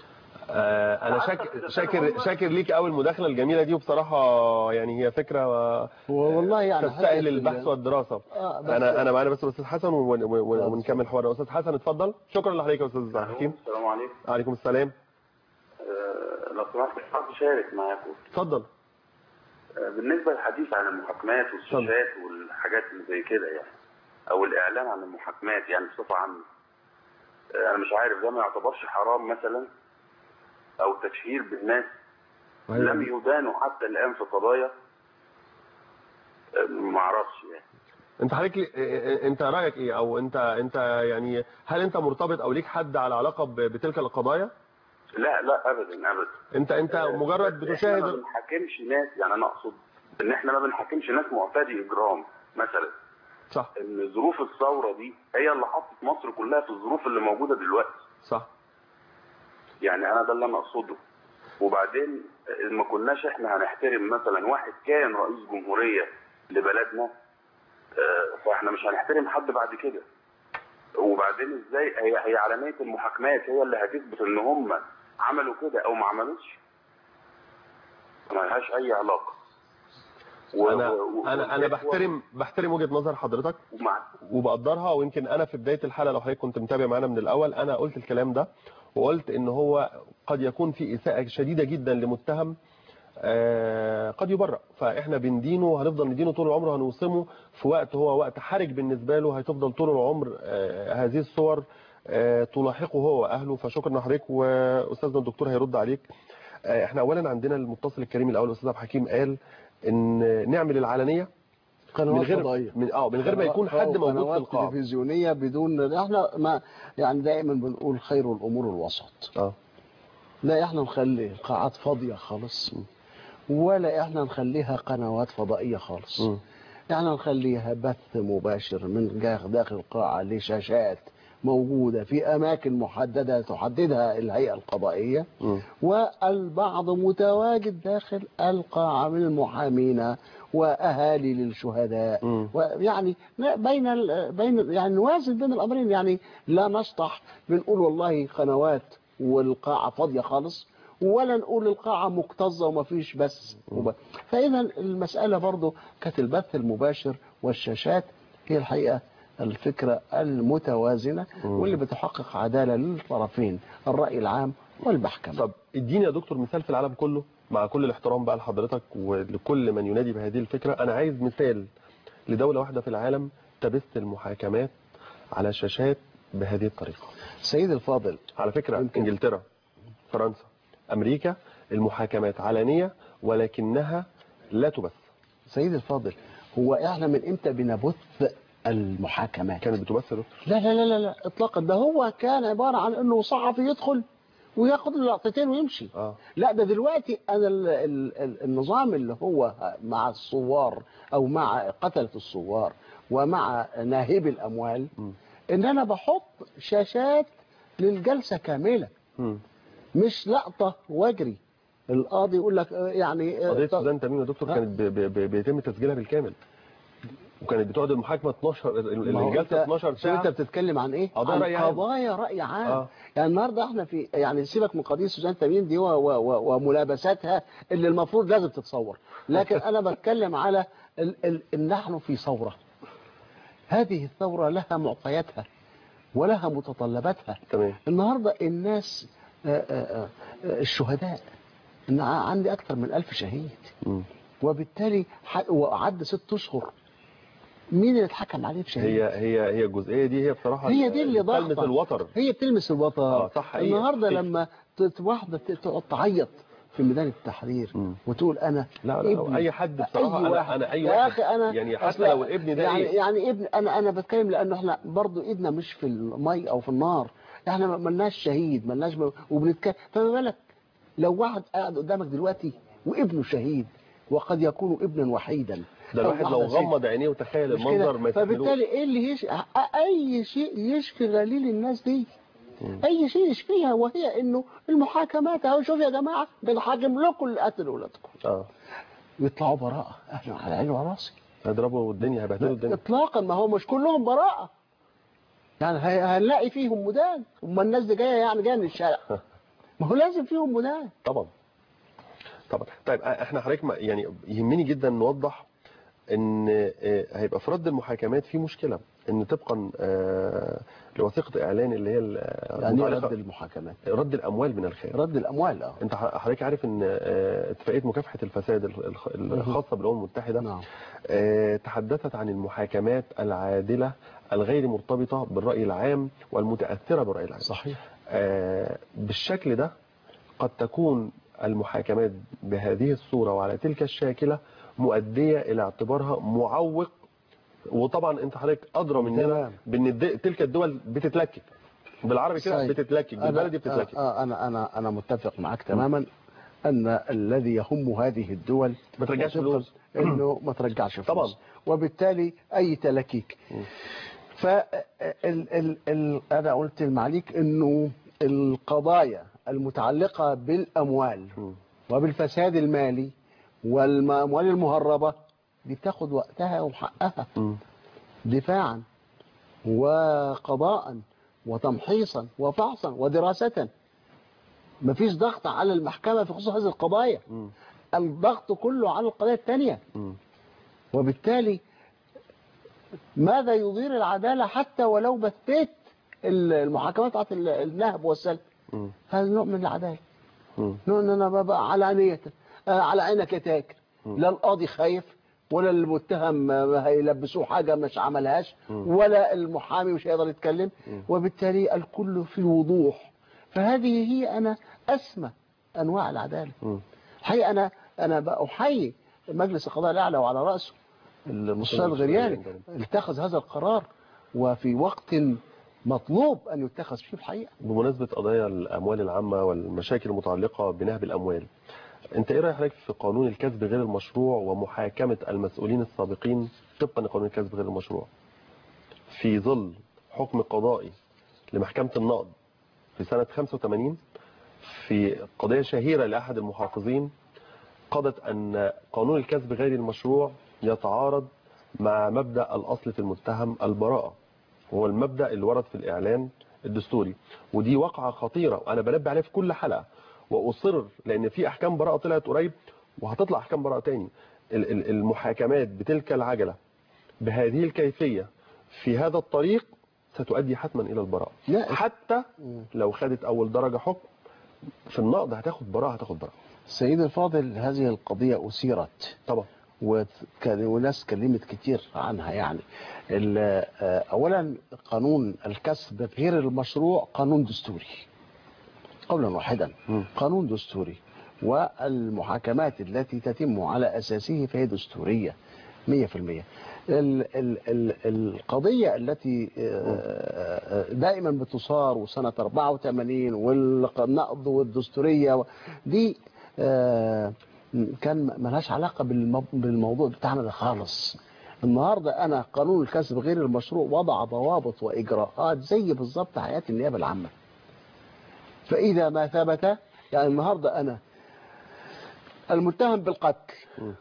آه انا شاكر شاكر شاكر ليك قوي المداخله الجميله دي وبصراحه يعني هي فكره والله يعني تستاهل حاجة البحث والدراسه آه، بس- انا انا معانا بس الاستاذ حسن ون- ون- ون- آه، ونكمل حوارنا استاذ حسن اتفضل شكرا لحضرتك يا استاذ حكيم السلام عليكم عليكم السلام آه، لو سمحت حابب اشارك معاكم اتفضل آه، بالنسبه للحديث عن المحاكمات والشاشات والحاجات اللي زي كده يعني او الاعلان عن المحاكمات يعني بصفه عامه آه، انا مش عارف ده ما يعتبرش حرام مثلا او تشهير بالناس لم يدانوا حتى الان في قضايا آه، ما اعرفش يعني انت حضرتك لي- اه- اه- انت رايك ايه او انت انت يعني هل انت مرتبط او ليك حد على علاقه ب- بتلك القضايا لا لا ابدا ابدا انت انت مجرد بس احنا ما بتشاهد بنحاكمش ناس يعني انا اقصد ان احنا ما بنحاكمش ناس معتدي اجرام مثلا صح ان ظروف الثوره دي هي اللي حطت مصر كلها في الظروف اللي موجوده دلوقتي صح يعني انا ده اللي انا اقصده وبعدين ما كناش احنا هنحترم مثلا واحد كان رئيس جمهوريه لبلدنا آه، فاحنا مش هنحترم حد بعد كده وبعدين ازاي هي هي علاميه المحاكمات هي اللي هتثبت ان هم عملوا كده او ما عملوش ما لهاش اي علاقه و- انا و- و- انا انا بحترم بحترم وجهه نظر حضرتك ومع وبقدرها ويمكن انا في بدايه الحلقه لو حضرتك كنت متابع معانا من الاول انا قلت الكلام ده وقلت ان هو قد يكون في اساءه شديده جدا لمتهم آه، قد يبرأ فاحنا بندينه هنفضل ندينه طول العمر وهنوصمه في وقت هو وقت حرج بالنسبه له هتفضل طول العمر آه، هذه الصور آه، تلاحقه هو واهله فشكرا لحضرتك واستاذنا الدكتور هيرد عليك آه، احنا اولا عندنا المتصل الكريم الاول الاستاذ عبد الحكيم قال ان نعمل العلنيه من قنوات غير فضائية من اه من غير ما يكون حد موجود في قنوات القاعه تلفزيونية بدون احنا ما يعني دائما بنقول خير الامور الوسط اه لا احنا نخلي القاعات فاضية خالص ولا احنا نخليها قنوات فضائية خالص مم. احنا نخليها بث مباشر من جا- داخل القاعة لشاشات موجودة في أماكن محددة تحددها الهيئة القضائية مم. والبعض متواجد داخل القاعة من المحامين وأهالي للشهداء مم. ويعني لا، بين ال- بين يعني نوازن بين الأمرين يعني لا نشطح بنقول والله قنوات والقاعة فاضية خالص ولا نقول القاعة مكتظة وما فيش بس وب... فإذا المسألة برضو كانت البث المباشر والشاشات هي الحقيقة الفكرة المتوازنة واللي بتحقق عدالة للطرفين الرأي العام والمحكمة طب اديني يا دكتور مثال في العالم كله مع كل الاحترام بقى لحضرتك ولكل من ينادي بهذه الفكرة انا عايز مثال لدولة واحدة في العالم تبث المحاكمات على شاشات بهذه الطريقة سيد الفاضل على فكرة يمكن. انجلترا فرنسا امريكا المحاكمات علنية ولكنها لا تبث سيد الفاضل هو احنا من امتى بنبث المحاكمات كانت بتبث يا دكتور لا لا لا لا, لا اطلاقا ده هو كان عبارة عن انه صحفي يدخل وياخد لقطتين ويمشي اه لا ده دلوقتي انا ال ال ال النظام اللي هو مع الثوار او مع قتلة الثوار ومع ناهب الاموال مم. ان انا بحط شاشات للجلسة كاملة مم. مش لقطة واجري القاضي يقول لك آه، يعني آه، قضية طب- سوزان تميم يا دكتور ها؟ كانت ب- ب- ب- بيتم تسجيلها بالكامل وكانت بتقعد المحاكمة 12 ال- ما هو الجلسة أنت- 12 شوف انت ساعة بتتكلم عن ايه؟ قضايا عن رأي عام. قضايا رأي عام آه. يعني النهارده احنا في يعني سيبك من قضيه سوزان تميم دي و- و- و- وملابساتها اللي المفروض لازم تتصور لكن انا بتكلم على ال ال ان نحن في ثوره هذه الثوره لها معطياتها ولها متطلباتها تمام النهارده الناس آه، آه، آه، الشهداء إن ع- عندي اكثر من ألف شهيد مم. وبالتالي ح- وعد ست اشهر مين اللي اتحكم عليه بشهيد؟ هي هي هي الجزئية دي هي بصراحة هي دي اللي تلمس ضغطة الوتر هي بتلمس الوطن آه، صح، حقيقة. النهارده حقيقة. لما ت- واحده ت- تقعد تعيط في ميدان التحرير مم. وتقول انا لا لا ابني اي حد بصراحة اي أنا, واحد أنا أي يا واحد اخي انا يعني حتى أصل لو الابن ده يعني إيه؟ يعني ابن انا انا بتكلم لانه احنا برضو ايدنا مش في المي او في النار احنا ما- ملناش شهيد ملناش ب... وبنتكلم فما بالك لو واحد قاعد قدامك دلوقتي وابنه شهيد وقد يكون ابنا وحيدا ده أو الواحد لو واحدة ست. غمض عينيه وتخيل مش المنظر كده؟ ما يستحملوش فبالتالي ايه اللي يش... اي شيء يشفي غليل الناس دي اي شيء يشفيها وهي انه المحاكمات اهو شوف يا جماعه بنحاكم لكم اللي قتلوا ولادكم اه يطلعوا براءه اهلا على عيني وراسي هيضربوا الدنيا هيبهدلوا الدنيا اطلاقا ما هو مش كلهم براءه يعني هي- هنلاقي فيهم مدان اما الناس دي جايه يعني جايه من الشارع ما هو لازم فيهم مدان طبعا طبعا طيب احنا حضرتك ما- يعني يهمني جدا نوضح ان آه، هيبقى في رد المحاكمات في مشكله ان طبقا آه، لوثيقه اعلان اللي هي ال- يعني إيه المتعلقة- رد المحاكمات رد الاموال من الخارج رد الاموال اه انت ح- حضرتك عارف ان آه، اتفاقيه مكافحه الفساد الخ- الخ- الخاصه بالامم المتحده نعم آه، تحدثت عن المحاكمات العادله الغير مرتبطه بالراي العام والمتاثره بالراي العام صحيح آه، بالشكل ده قد تكون المحاكمات بهذه الصورة وعلى تلك الشاكلة مؤدية إلى اعتبارها معوق وطبعا انت حضرتك أدرى مننا تمام. بأن الد- تلك الدول بتتلكك بالعربي كده صحيح. بتتلكك بالبلدي أنا- بتتلكك آه، انا انا انا متفق معك تماما ان الذي يهم هذه الدول ما ترجعش وفقاً فلوس. انه ما ترجعش فلوس طبعاً. وبالتالي اي تلكيك ف ال ال ال انا قلت المعليك انه القضايا المتعلقه بالاموال مم. وبالفساد المالي والاموال المهربه دي بتاخد وقتها وحقها مم. دفاعا وقضاء وتمحيصا وفحصا ودراسة مفيش ضغط على المحكمة في خصوص هذه القضايا مم. الضغط كله على القضايا الثانية مم. وبالتالي ماذا يضير العدالة حتى ولو بثيت المحاكمات بتاعت النهب والسلب مم. هذا نوع من العدالة مم. نوع ان انا ببقى على عينيتك آه على عينك يا تاجر لا القاضي خايف ولا المتهم آه، هيلبسوه حاجة مش عملهاش ولا المحامي مش هيقدر يتكلم وبالتالي الكل في وضوح فهذه هي أنا أسمى أنواع العدالة مم. الحقيقة أنا أنا بأحيي مجلس القضاء الأعلى وعلى رأسه المستشار الغرياني اتخذ هذا القرار وفي وقت مطلوب أن يتخذ فيه الحقيقة بمناسبة قضايا الأموال العامة والمشاكل المتعلقة بنهب الأموال أنت إيه رأيك حضرتك في قانون الكسب غير المشروع ومحاكمة المسؤولين السابقين طبقا لقانون الكسب غير المشروع في ظل حكم قضائي لمحكمة النقض في سنة 85 في قضية شهيرة لأحد المحافظين قضت أن قانون الكسب غير المشروع يتعارض مع مبدأ الأصل في المتهم البراءة وهو المبدأ اللي ورد في الإعلان الدستوري ودي واقعة خطيرة وأنا بنبه عليها في كل حلقة وأصر لأن في أحكام براءة طلعت قريب وهتطلع أحكام براءة تاني ال- ال- المحاكمات بتلك العجلة بهذه الكيفية في هذا الطريق ستؤدي حتما إلى البراءة لا. حتى لو خدت أول درجة حكم في النقض هتاخد براءة هتاخد براءة سيد الفاضل هذه القضية أثيرت طبعا وكان- وناس كلمت كتير عنها يعني ال- آه، أولا قانون الكسب غير المشروع قانون دستوري قولا واحدا مم. قانون دستوري والمحاكمات التي تتم على أساسه فهي دستورية 100% ال ال ال القضية التي آه، آه، دائما بتصار وسنة 84 والنقض والدستورية دي آه، كان ملهاش علاقة بالمو- بالموضوع بتاعنا ده خالص النهاردة أنا قانون الكسب غير المشروع وضع ضوابط وإجراءات زي بالظبط حياة النيابة العامة فإذا ما ثبت يعني النهاردة أنا المتهم بالقتل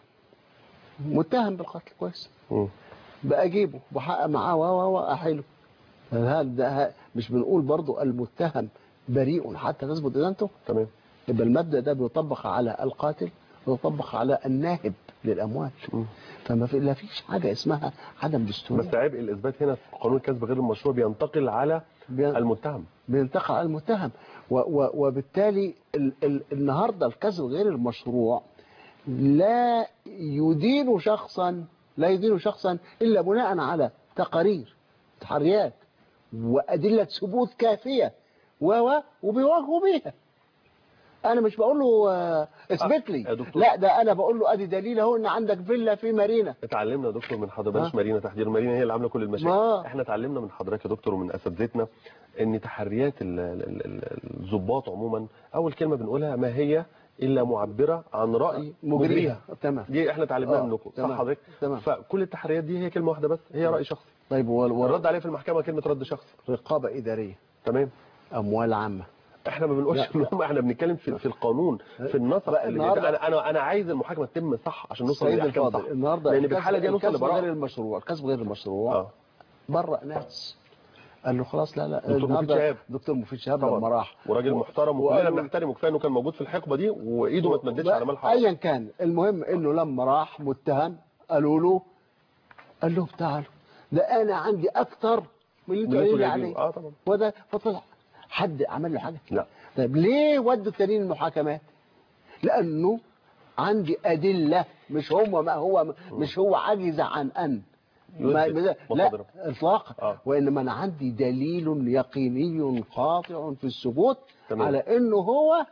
متهم بالقتل كويس مم. بأجيبه بحقق معاه و و وأحيله هذا ده مش بنقول برضو المتهم بريء حتى تثبت إدانته تمام يبقى المبدأ ده بيطبق على القاتل ويطبق على الناهب للأموال مم. فما في لا فيش حاجة اسمها عدم دستورية بس عبء الإثبات هنا في قانون الكسب غير المشروع بينتقل على بي- المتهم بينتقل على المتهم و و وبالتالي ال ال النهارده الكسب غير المشروع لا يدين شخصا لا يدين شخصا الا بناء على تقارير تحريات وادله ثبوت كافيه و و وبيواجهوا بيها انا مش بقول له آه، اثبت يا لي دكتور. لا ده انا بقول له ادي دليل اهو ان عندك فيلا في مارينا اتعلمنا يا دكتور من حضرتك بلاش ها؟ مارينا تحضير مارينا هي اللي عامله كل المشاكل ما. احنا اتعلمنا من حضرتك يا دكتور ومن اساتذتنا ان تحريات ال- ال- ال- الضباط عموما اول كلمه بنقولها ما هي الا معبره عن راي مجريها تمام دي احنا اتعلمناها آه، منكم صح تمام، حضرتك تمام. فكل التحريات دي هي كلمه واحده بس هي راي شخصي طيب وال- وال- والرد عليه في المحكمه كلمه رد شخصي رقابه اداريه تمام اموال عامه احنا ما بنقولش لا. ان هم احنا بنتكلم في, في القانون في النسق بقى اللي النهاردة- بيتم. انا انا انا عايز المحاكمه تتم صح عشان نوصل سيد للاحكام صح الفاضل النهارده لان الكسب- بالحاله دي هنوصل الكسب غير لبراءه المشروع الكسب غير المشروع اه برأ ناس قال له خلاص لا لا دكتور مفيد النهارده شهاب. دكتور مفيد شهاب طبعا. لما راح وراجل و- محترم وقال وكلنا له- بنحترمه كفايه انه كان موجود في الحقبه دي وايده ما اتمدتش على مال حرام ايا كان المهم انه لما راح متهم قالوا له قال له تعالوا ده انا عندي اكتر من اللي من انتوا اللي قايلين لي انتوا جايبينه. عليه اه طبعا وده فطلع حد عمل له حاجه لا طيب ليه ودوا التانيين المحاكمات لانه عندي ادله مش هو ما هو مش هو عاجز عن ان ما يثبت لا مصادره. اطلاقا آه. وانما انا عندي دليل يقيني قاطع في الثبوت تمام. على انه هو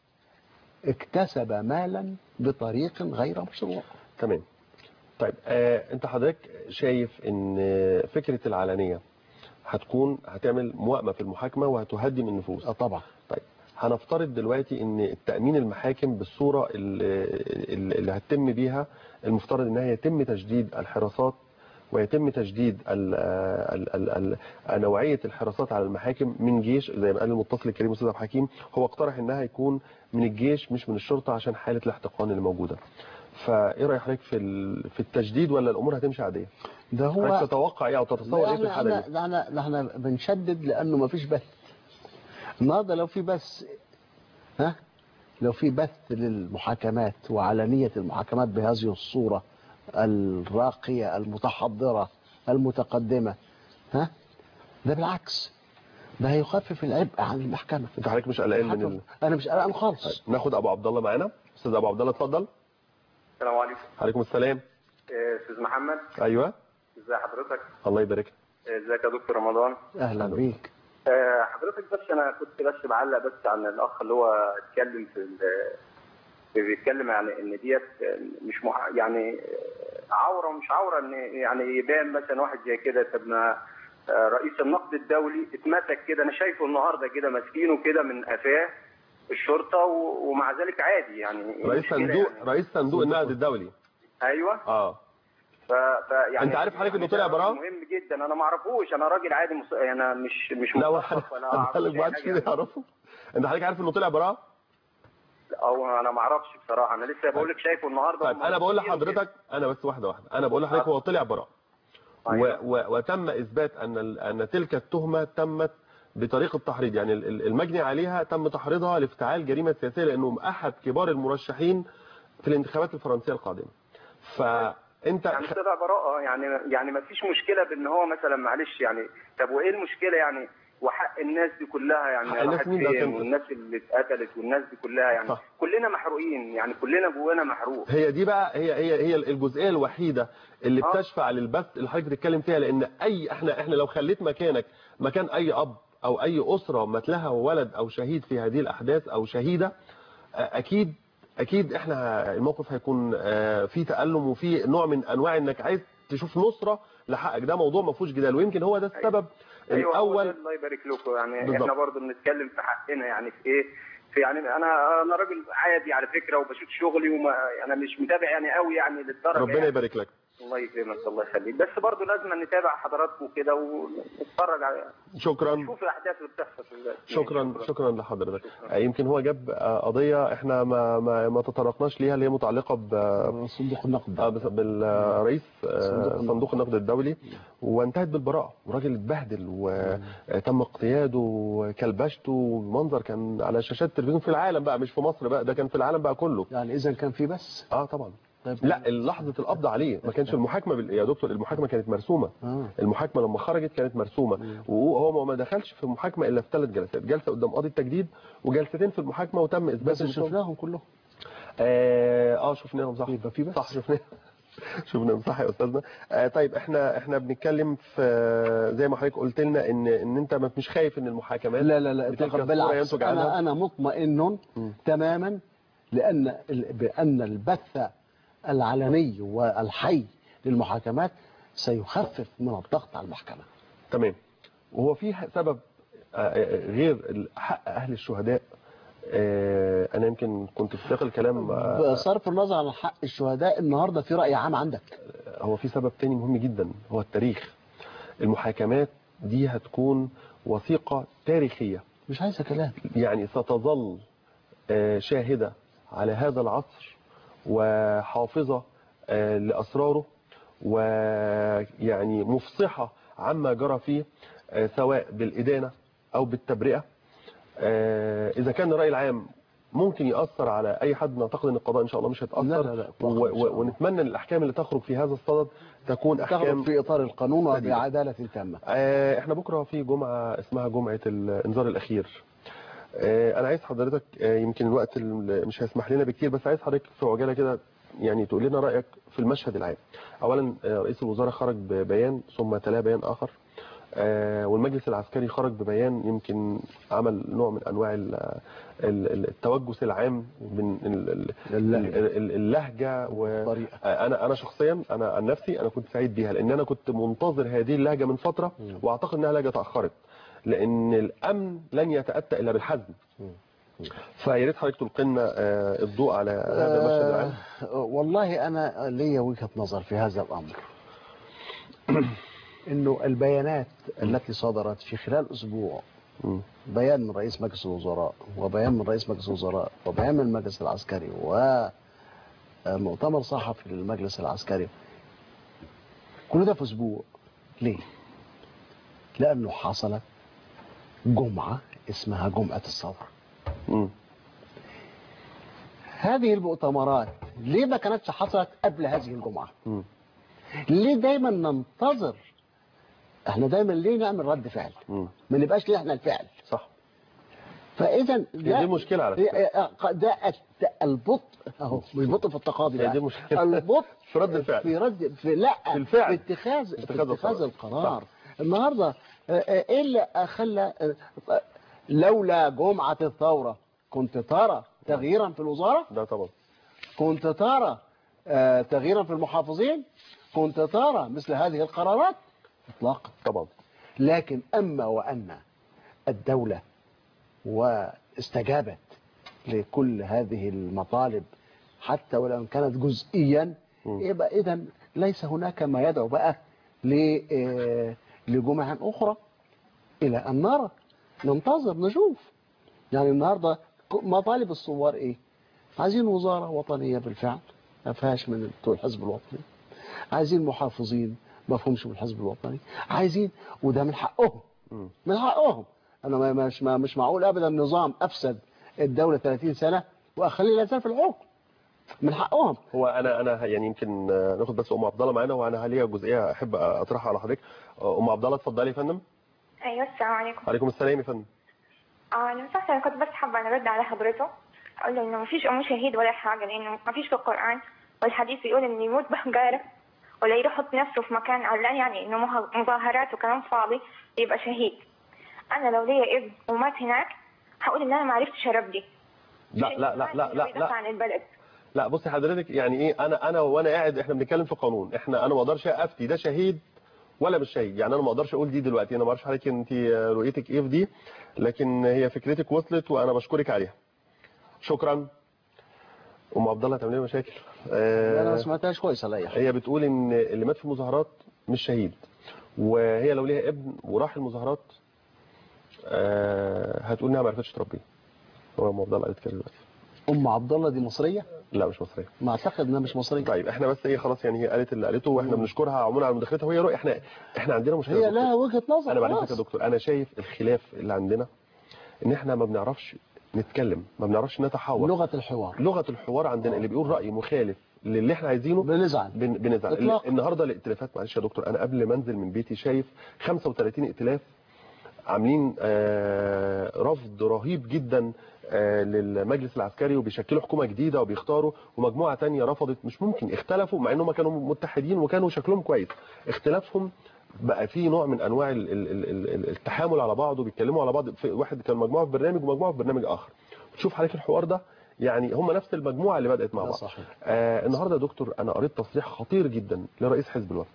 اكتسب مالا بطريق غير مشروع تمام طيب آه انت حضرتك شايف ان فكره العلانيه هتكون هتعمل موائمه في المحاكمه وهتهدم النفوس اه طبعا طيب هنفترض دلوقتي ان التامين المحاكم بالصوره اللي, اللي هتتم بيها المفترض انها يتم تجديد الحراسات ويتم تجديد ال ال ال ال نوعيه الحراسات على المحاكم من جيش زي ما قال المتصل الكريم استاذ عبد الحكيم هو اقترح انها يكون من الجيش مش من الشرطه عشان حاله الاحتقان اللي موجوده فايه راي حضرتك في ال- في التجديد ولا الامور هتمشي عاديه ده حضرتك هو تتوقع ايه او تتصور ايه في لا الحاله احنا دي لا احنا لا احنا بنشدد لانه ما فيش بث النهارده لو في بث ها لو في بث للمحاكمات وعلنيه المحاكمات بهذه الصوره الراقيه المتحضره المتقدمه ها ده بالعكس ده هيخفف العبء عن المحكمه انت حضرتك مش قلقان من ال... انا مش قلقان خالص ناخد ابو عبد الله معانا استاذ ابو عبد الله اتفضل السلام عليكم عليكم السلام آه، استاذ محمد ايوه ازي حضرتك الله يبارك لك. آه، ازيك يا دكتور رمضان اهلا بيك آه، حضرتك بس انا كنت بس بعلق بس عن الاخ اللي هو اتكلم في ال- بيتكلم يعني ان ديت آه، مش مح... يعني آه، عوره ومش عوره ان يعني يبان مثلا واحد زي كده طب ما آه، رئيس النقد الدولي اتمسك كده انا شايفه النهارده كده ماسكينه كده من قفاه الشرطه و... ومع ذلك عادي يعني رئيس مش كده صندوق يعني. رئيس صندوق النقد الدولي ايوه اه ف... ف... يعني أنت عارف حضرتك إنه يعني طلع ده براءة؟ مهم جدا انا ما اعرفوش انا راجل عادي مص... انا مش مش لا هو مثقف ولا حضرتك أعرف أي ما عادش حاجة. فيه يعرفه انت حضرتك عارف انه طلع براءه او انا ما اعرفش بصراحه انا لسه بقول لك شايفه النهارده طيب انا بقول لحضرتك انا بس واحده واحده انا بقول لحضرتك هو طلع براءه و أيوة. و وتم اثبات ان ال- ان تلك التهمه تمت بطريقه تحريض يعني ال- ال- المجني عليها تم تحريضها لافتعال جريمه سياسيه لانه احد كبار المرشحين في الانتخابات الفرنسيه القادمه فانت يعني طلع براءة يعني يعني ما فيش مشكلة بان هو مثلا معلش يعني طب وايه المشكلة يعني وحق الناس دي كلها يعني حق الناس راحت مين ده فين كان- والناس اللي اتقتلت والناس دي كلها يعني صح. كلنا محروقين يعني كلنا جوانا محروق هي دي بقى هي هي هي الجزئيه الوحيده اللي آه. بتشفع للبث اللي حضرتك بتتكلم فيها لان اي احنا احنا لو خليت مكانك مكان اي اب او اي اسره مات لها ولد او شهيد في هذه الاحداث او شهيده آه، اكيد اكيد احنا الموقف هيكون آه، فيه تالم وفيه نوع من انواع انك عايز تشوف نصره لحقك ده موضوع ما فيهوش جدال ويمكن هو ده السبب ايوه هو ده الاول الله يبارك لكم يعني بالظبط. احنا برضه بنتكلم في حقنا يعني في ايه في يعني انا انا راجل عادي على فكره وبشوف شغلي وما انا مش متابع يعني قوي يعني للدرجه ربنا يعني. يبارك لك الله يكرمك الله يخليك بس برضه لازم نتابع حضراتكم كده ونتفرج على شكرا نشوف الاحداث اللي بتحصل في ال- شكرا شكرا لحضرتك آه، يمكن هو جاب آه، قضيه احنا ما ما, ما تطرقناش ليها اللي هي متعلقه ب صندوق النقد آه، بس- بالرئيس آه، صندوق صندوق النقد الدولي وانتهت بالبراءة وراجل اتبهدل وتم اقتياده وكلبشته ومنظر كان على شاشات التلفزيون في العالم بقى مش في مصر بقى ده كان في العالم بقى كله يعني اذا كان في بس اه طبعا طيب لا لحظة القبض عليه ما كانش المحاكمة بال... يا دكتور المحاكمة كانت مرسومة آه. المحاكمة لما خرجت كانت مرسومة وهو ما دخلش في المحاكمة إلا في ثلاث جلسات جلسة قدام قاضي التجديد وجلستين في المحاكمة وتم إثبات بس إن هو- شفناهم كلهم اه آه، شفناهم صح يبقى في بس. صح شفناهم شفناهم صح يا استاذنا آه طيب احنا احنا بنتكلم في زي ما حضرتك قلت لنا ان ان انت ما- مش خايف ان المحاكمات لا لا لا بتلك اطلاقا الصورة بالعكس ينتج عنها انا انا مطمئن تماما لان ال- بان البث العلني والحي للمحاكمات سيخفف من الضغط على المحكمه تمام وهو في ح- سبب آه، آه، غير ال- حق اهل الشهداء آه، انا يمكن كنت في سياق الكلام آه، بصرف النظر عن حق الشهداء النهارده في راي عام عندك هو في سبب تاني مهم جدا هو التاريخ المحاكمات دي هتكون وثيقة تاريخية مش عايزه كلام يعني ستظل آه، شاهدة على هذا العصر وحافظة آه، لأسراره ويعني مفصحة عما جرى فيه آه، سواء بالإدانة أو بالتبرئة آه، إذا كان الرأي العام ممكن يأثر على أي حد نعتقد أن القضاء إن شاء الله مش هيتأثر لا، لا، لا، و- إن شاء و- ونتمنى أن الأحكام اللي تخرج في هذا الصدد تكون تخرج أحكام في اطار القانون سديدة. وبعداله تامه آه، احنا بكره في جمعه اسمها جمعه الانذار الاخير آه، انا عايز حضرتك آه، يمكن الوقت ال- مش هيسمح لنا بكتير بس عايز حضرتك في عجاله كده يعني تقول لنا رايك في المشهد العام اولا آه، رئيس الوزراء خرج ببيان ثم تلا بيان اخر آه، والمجلس العسكري خرج ببيان يمكن عمل نوع من انواع ال- ال- ال- التوجس العام من ال- ال- اللهجة. ال- ال- اللهجه و طريقة. انا انا شخصيا انا عن نفسي انا كنت سعيد بيها لان انا كنت منتظر هذه اللهجه من فتره واعتقد انها لهجه تاخرت لان الامن لن يتاتى الا بالحزم فيا ريت حضرتك تلقي لنا آه، الضوء على هذا المشهد العام آه، والله انا لي وجهه نظر في هذا الامر انه البيانات التي صدرت في خلال اسبوع مم. بيان من رئيس مجلس الوزراء وبيان من رئيس مجلس الوزراء وبيان من المجلس العسكري ومؤتمر صحفي للمجلس العسكري كل ده في اسبوع ليه؟ لانه حصلت جمعه اسمها جمعه الثوره مم. هذه المؤتمرات ليه ما كانتش حصلت قبل هذه الجمعه؟ مم. ليه دايما ننتظر احنا دايما ليه نعمل رد فعل مم. ما نبقاش ليه احنا الفعل صح فاذا هي دي مشكله على فكره ده الت- البطء اهو مش بطء في التقاضي هي بقى. دي مشكلة. البطء في رد الفعل. في رد في لا في الفعل. في اتخاذ في اتخاذ اتخاذ القرار. القرار صح. النهارده آه، آه، ايه اللي خلى آه، لولا جمعه الثوره كنت ترى تغييرا في الوزاره ده طبعا كنت ترى آه، تغييرا في المحافظين كنت ترى مثل هذه القرارات اطلاقا طبعا لكن أما وأن الدولة واستجابت لكل هذه المطالب حتى ولو كانت جزئيا يبقى إذا ليس هناك ما يدعو بقى ل- آه، لجمع أخرى إلى أن نرى ننتظر نشوف يعني النهاردة ك- مطالب الثوار إيه عايزين وزارة وطنية بالفعل ما فيهاش من بتوع الحزب الوطني عايزين محافظين ما فهمش من الحزب الوطني عايزين وده من حقهم من حقهم انا ما- مش ما- مش معقول ابدا نظام افسد الدوله 30 سنه واخليه لا يزال في الحكم من حقهم هو انا انا يعني يمكن آه، ناخد بس ام عبد الله معانا وانا ليا جزئيه احب اطرحها على حضرتك آه، ام عبد الله اتفضلي يا فندم ايوه السلام عليكم عليكم السلام يا فندم اه انا صح انا كنت بس حابه ارد على حضرته اقول له انه مفيش ام شهيد ولا حاجه لانه مفيش في القران والحديث بيقول انه يموت بحجاره ولا يروح يحط نفسه في مكان علان يعني انه مه- مظاهرات وكلام فاضي يبقى شهيد انا لو ليا ابن ومات هناك هقول ان انا ما عرفتش اربي لا لا لا لا لا لا لا عن البلد لا بصي حضرتك يعني ايه انا انا وانا قاعد احنا بنتكلم في قانون احنا انا ما اقدرش افتي ده شهيد ولا مش شهيد يعني انا ما اقدرش اقول دي دلوقتي انا ما اعرفش حضرتك انت رؤيتك ايه في دي لكن هي فكرتك وصلت وانا بشكرك عليها شكرا ام عبد الله تعمل لي مشاكل آه، انا ما سمعتهاش كويس على اي حاجه هي بتقول ان اللي مات في المظاهرات مش شهيد وهي لو ليها ابن وراح المظاهرات آه، هتقول انها ما عرفتش تربيه هو ام عبد الله قالت كده دلوقتي ام عبد الله دي مصريه لا مش مصريه ما اعتقد انها مش مصريه طيب احنا بس ايه خلاص يعني هي قالت اللي قالته واحنا بنشكرها عموما على مداخلتها وهي رؤيه احنا احنا عندنا مشكله هي يا دكتور. لها وجهه نظر انا بعد خلاص. اذنك يا دكتور انا شايف الخلاف اللي عندنا ان احنا ما بنعرفش نتكلم ما بنعرفش نتحاور لغه الحوار لغه الحوار عندنا اللي بيقول راي مخالف للي احنا عايزينه بنزعل بن بنزعل إطلاقاً. النهارده الائتلافات معلش يا دكتور انا قبل ما انزل من بيتي شايف 35 ائتلاف عاملين آه، رفض رهيب جدا آه، للمجلس العسكري وبيشكلوا حكومه جديده وبيختاروا ومجموعه تانية رفضت مش ممكن اختلفوا مع انهم كانوا متحدين وكانوا شكلهم كويس اختلافهم بقى في نوع من انواع ال- ال- ال- ال- التحامل على بعض وبيتكلموا على بعض في واحد كان مجموعه في برنامج ومجموعه في برنامج اخر تشوف حضرتك الحوار ده يعني هم نفس المجموعه اللي بدات مع ده بعض صحيح. آه النهارده يا دكتور انا قريت تصريح خطير جدا لرئيس حزب الوفد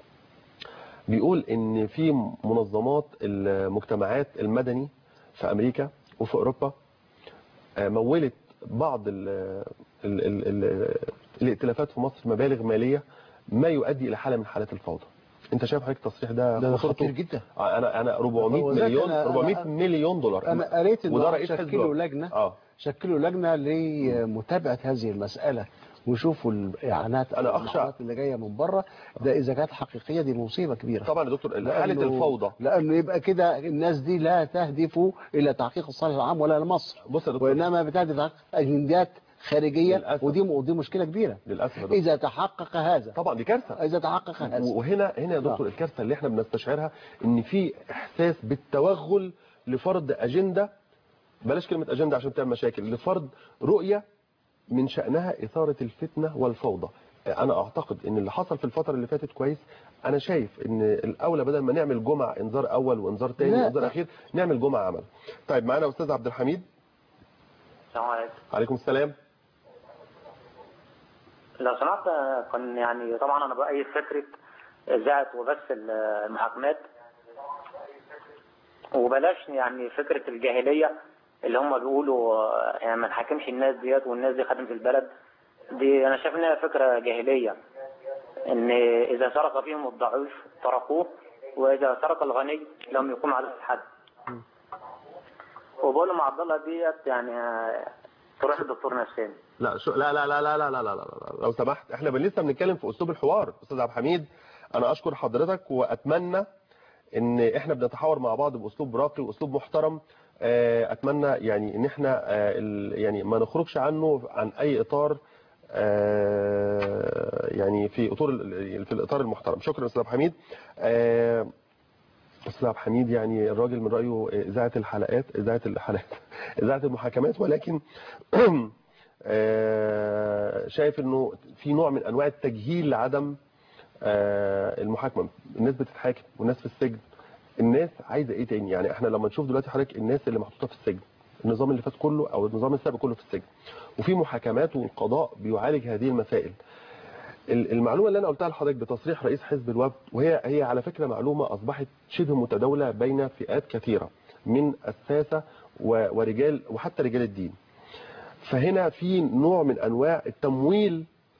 بيقول ان في منظمات المجتمعات المدني في امريكا وفي اوروبا آه، مولت بعض ال ال ال ال الائتلافات في مصر مبالغ ماليه ما يؤدي الى حاله من حالات الفوضى انت شايف حضرتك التصريح ده ده خطورته؟ خطير جدا آه، انا انا 400 هو ذاك مليون أنا- 400 أنا- مليون دولار انا قريت وده انه رئيس حزب شكلوا الوفد. لجنه اه شكلوا لجنه لمتابعه هذه المساله ويشوفوا الاعانات أنا أو أخشى- المعونات اللي جايه من بره ده اذا كانت حقيقيه دي مصيبه كبيره طبعا يا دكتور حاله لأنه- الفوضى لانه يبقى كده الناس دي لا تهدف الى تحقيق الصالح العام ولا لمصر بص يا دكتور وانما بتهدف تحقيق اجندات خارجيه للأسف. ودي ودي مشكله كبيره للاسف يا دكتور اذا تحقق هذا طبعا دي كارثه اذا تحقق هذا وهنا هنا يا دكتور الكارثه اللي احنا بنستشعرها ان في احساس بالتوغل لفرض اجنده بلاش كلمه اجنده عشان تعمل مشاكل لفرض رؤيه من شانها اثاره الفتنه والفوضى انا اعتقد ان اللي حصل في الفتره اللي فاتت كويس انا شايف ان الاولى بدل ما نعمل جمعه انذار اول وانذار تاني لا. وانذار اخير نعمل جمعه عمل طيب معانا استاذ عبد الحميد السلام عليكم عليكم السلام لو سمحت آه، كان يعني طبعا انا بأيد فكره اذاعه وبث المحاكمات وبلاش يعني فكره الجاهليه اللي هم بيقولوا آه، يعني ما نحاكمش الناس ديت والناس دي خدمه البلد دي انا شايف انها فكره جاهليه ان اذا سرق فيهم الضعيف تركوه واذا سرق الغني لم يقوم عليه الحد وبقول لهم عبد الله ديت يعني آه، تروح للدكتور نفساني لا شو لا لا لا لا لا لا لا لا لا لو سمحت احنا لسه بنتكلم في اسلوب الحوار استاذ عبد الحميد انا اشكر حضرتك واتمنى ان احنا بنتحاور مع بعض باسلوب راقي واسلوب محترم آه، اتمنى يعني ان احنا آه، ال- يعني ما نخرجش عنه عن اي اطار آه، يعني في اطار ال- في الاطار المحترم شكرا استاذ عبد الحميد آه، استاذ عبد الحميد يعني الراجل من رايه اذاعه الحلقات اذاعه الحلقات اذاعه المحاكمات ولكن آه، شايف انه في نوع من انواع التجهيل لعدم آه، المحاكمه الناس بتتحاكم والناس في السجن الناس عايزه ايه تاني يعني احنا لما نشوف دلوقتي حضرتك الناس اللي محطوطه في السجن النظام اللي فات كله او النظام السابق كله في السجن وفي محاكمات والقضاء بيعالج هذه المسائل ال- المعلومه اللي انا قلتها لحضرتك بتصريح رئيس حزب الوفد وهي هي على فكره معلومه اصبحت شبه متداوله بين فئات كثيره من الساسه و- ورجال وحتى رجال الدين فهنا في نوع من انواع التمويل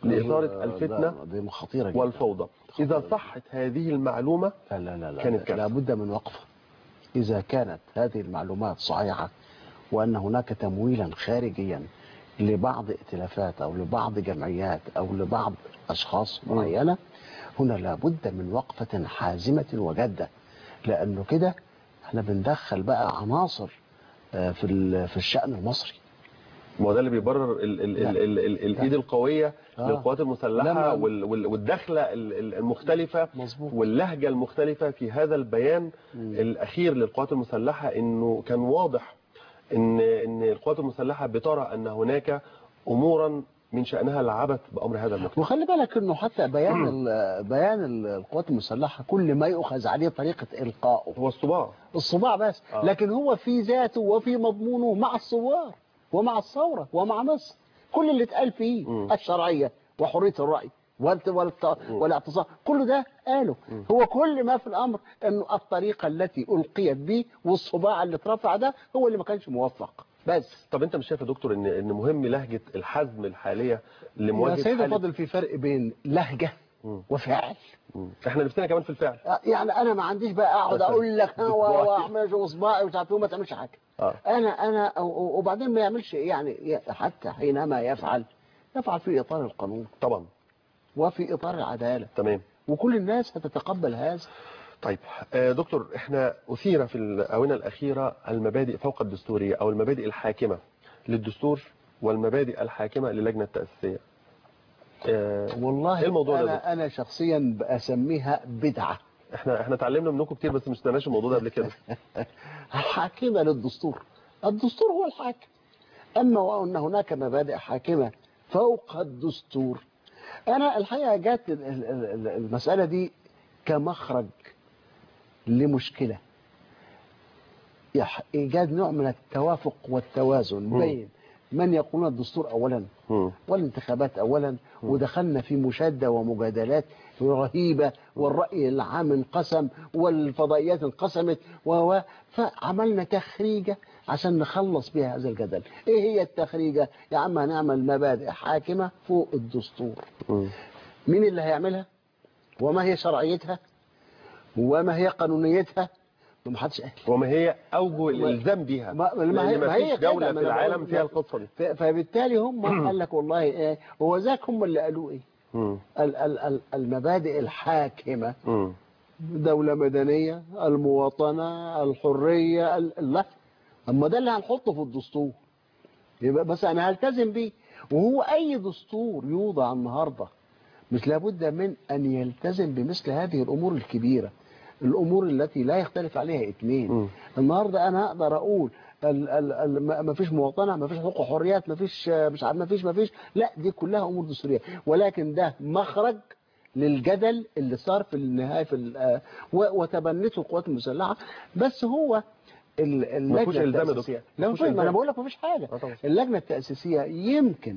لإثارة الفتنة لا، دي خطيرة جدا والفوضى إذا صحت هذه المعلومة لا لا لا, لا كانت كارثة. لابد من وقفة إذا كانت هذه المعلومات صحيحة وأن هناك تمويلا خارجيا لبعض ائتلافات أو لبعض جمعيات أو لبعض أشخاص معينة هنا لابد من وقفة حازمة وجادة لأنه كده احنا بندخل بقى عناصر آه، في ال- في الشأن المصري ما هو ده اللي بيبرر ال ال ال ال ال الايد القويه آه. للقوات المسلحه لما- وال وال والدخله ال- ال- المختلفه مظبوط. واللهجه المختلفه في هذا البيان الاخير للقوات المسلحه انه كان واضح ان ان القوات المسلحه بترى ان هناك امورا من شانها العبث بامر هذا المجتمع وخلي بالك انه حتى بيان ال- بيان ال- القوات المسلحه كل ما يؤخذ عليه طريقه القائه هو الصباع الصباع بس آه. لكن هو في ذاته وفي مضمونه مع الثوار ومع الثوره ومع مصر كل اللي اتقال فيه مم. الشرعيه وحريه الراي والت- والت- والاعتصام كل ده قاله هو كل ما في الامر انه الطريقه التي القيت به والصباع اللي اترفع ده هو اللي ما كانش موفق بس طب انت مش شايف يا دكتور ان ان مهم لهجه الحزم الحاليه يا لمواجهه سيدي حالة- فاضل في فرق بين لهجه مم. وفعل مم. احنا نفسنا كمان في الفعل يعني انا ما عنديش بقى اقعد اقول لك ها و- واعمل اصبعي ومش عارف إيه وما تعملش حاجه آه. انا انا أو- أو- وبعدين ما يعملش يعني حتى حينما يفعل يفعل في اطار القانون طبعا وفي اطار العداله تمام وكل الناس هتتقبل هذا طيب آه، دكتور احنا أثير في الآونة الأخيرة المبادئ فوق الدستورية أو المبادئ الحاكمة للدستور والمبادئ الحاكمة للجنة التأسيسية آه، والله ايه الموضوع ده انا انا شخصيا بسميها بدعه احنا احنا اتعلمنا منكم كتير بس مش سمعناش الموضوع ده قبل كده حاكمه للدستور الدستور هو الحاكم اما وان هناك مبادئ حاكمه فوق الدستور انا الحقيقه جات ال- ال- ال- المساله دي كمخرج لمشكله يح- ايجاد نوع من التوافق والتوازن بين من يقولون الدستور اولا مم. والانتخابات اولا ودخلنا في مشاده ومجادلات رهيبه والراي العام انقسم والفضائيات انقسمت و فعملنا تخريجه عشان نخلص بها هذا الجدل ايه هي التخريجه يا عم هنعمل مبادئ حاكمه فوق الدستور مم. مين اللي هيعملها وما هي شرعيتها وما هي قانونيتها ما حدش قال وما هي أوجه الإلزام بيها ما, ما لأن هي ما هي مفيش كده، دولة ما في أنا العالم بقول- فيها القصة دي ف- فبالتالي هم قال لك والله ايه هو ذاك هم اللي قالوا ايه مم. ال- ال- ال- المبادئ الحاكمة مم. دولة مدنية المواطنة الحرية ال- لا أما ده اللي هنحطه في الدستور يبقى بس أنا هلتزم بيه وهو أي دستور يوضع النهاردة مش لابد من أن يلتزم بمثل هذه الأمور الكبيرة الأمور التي لا يختلف عليها اثنين مم. النهاردة أنا أقدر أقول ال- ال- ال- ما ما فيش مواطنة ما فيش حقوق وحريات ما فيش آه، مش عارف ما فيش ما فيش لا دي كلها أمور دستورية ولكن ده مخرج للجدل اللي صار في النهاية في ال- آه، و- وتبنته القوات المسلحة بس هو ال- اللجنة فيهوش إلزام يا دكتور. التأسيسية ما لا فيهوش مفيش- ما أنا إلزام. بقول لك مفيش حاجة آه طبعا. اللجنة التأسيسية يمكن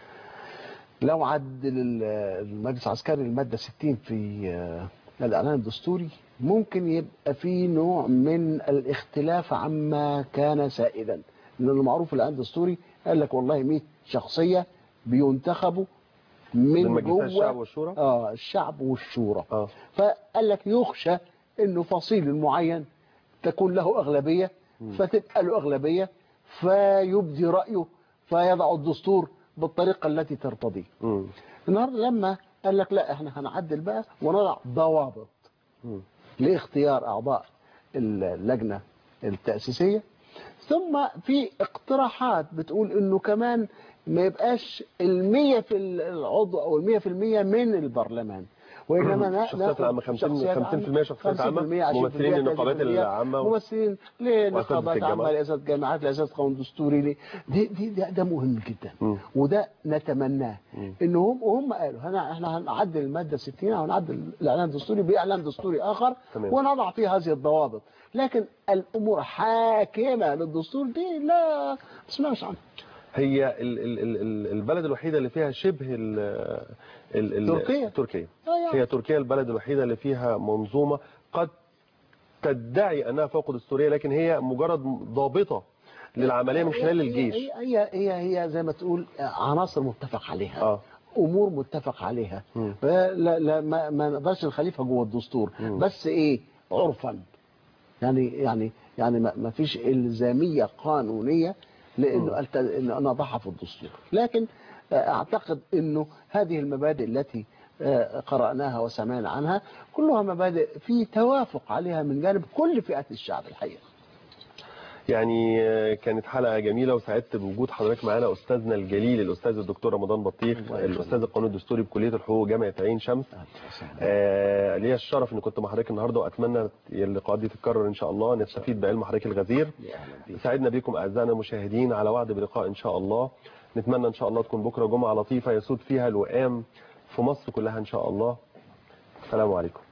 لو عدل ال- المجلس العسكري المادة 60 في آه، الإعلان الدستوري ممكن يبقى في نوع من الاختلاف عما كان سائدا لأن المعروف في الإعلان الدستوري قال لك والله 100 شخصية بينتخبوا من من مجلس جوه الشعب والشورى اه الشعب والشورى اه فقال لك يخشى انه فصيل معين تكون له اغلبيه فتبقى له اغلبيه فيبدي رايه فيضع الدستور بالطريقه التي ترتضيه. مم. النهارده لما قال لك لا احنا هنعدل بقى ونضع ضوابط مم. لاختيار اعضاء اللجنه التاسيسيه ثم في اقتراحات بتقول انه كمان ما يبقاش المية في العضو او المية في المية من البرلمان وانما نا- الشخصيات ناخد العامة 50 شخصيات 50% شخصيات عامة 50% ممثلين 20% للنقابات 30% العامة و- ممثلين لنقابات الجامعة. عامة لإدارة جامعات لإدارة قانون دستوري ليه. دي دي ده, ده مهم جدا مم. وده نتمناه ان هم وهم قالوا هنا احنا هنعدل الماده 60 او هنعدل الاعلان الدستوري باعلان دستوري اخر تمام. ونضع فيه هذه الضوابط لكن الامور حاكمه للدستور دي لا ما تسمعش عنها هي ال- ال- ال- ال- البلد الوحيدة اللي فيها شبه ال ال ال تركيا. تركيا آه يعني. هي تركيا البلد الوحيدة اللي فيها منظومة قد تدعي أنها فوق دستورية لكن هي مجرد ضابطة للعملية من خلال هي- الجيش هي هي هي, هي زي ما تقول عناصر متفق عليها اه امور متفق عليها مم. فلا لا ما, ما نقدرش نخالفها جوه الدستور مم. بس ايه عرفا يعني يعني يعني ما ما فيش الزاميه قانونيه لانه ألت- انه نضعها في الدستور لكن آه، اعتقد انه هذه المبادئ التي آه، قراناها وسمعنا عنها كلها مبادئ في توافق عليها من جانب كل فئات الشعب الحقيقه يعني آه، كانت حلقة جميلة وسعدت بوجود حضرتك معانا أستاذنا الجليل الأستاذ الدكتور رمضان بطيخ الله يخليك. الأستاذ القانون الدستوري بكلية الحقوق جامعة عين شمس آه ليا الشرف إن كنت مع حضرتك النهاردة وأتمنى اللقاءات دي تتكرر إن شاء الله نستفيد بعلم حضرتك الغزير سعدنا بكم أعزائنا المشاهدين على وعد بلقاء إن شاء الله نتمنى إن شاء الله تكون بكرة جمعة لطيفة يسود فيها الوئام في مصر كلها إن شاء الله السلام عليكم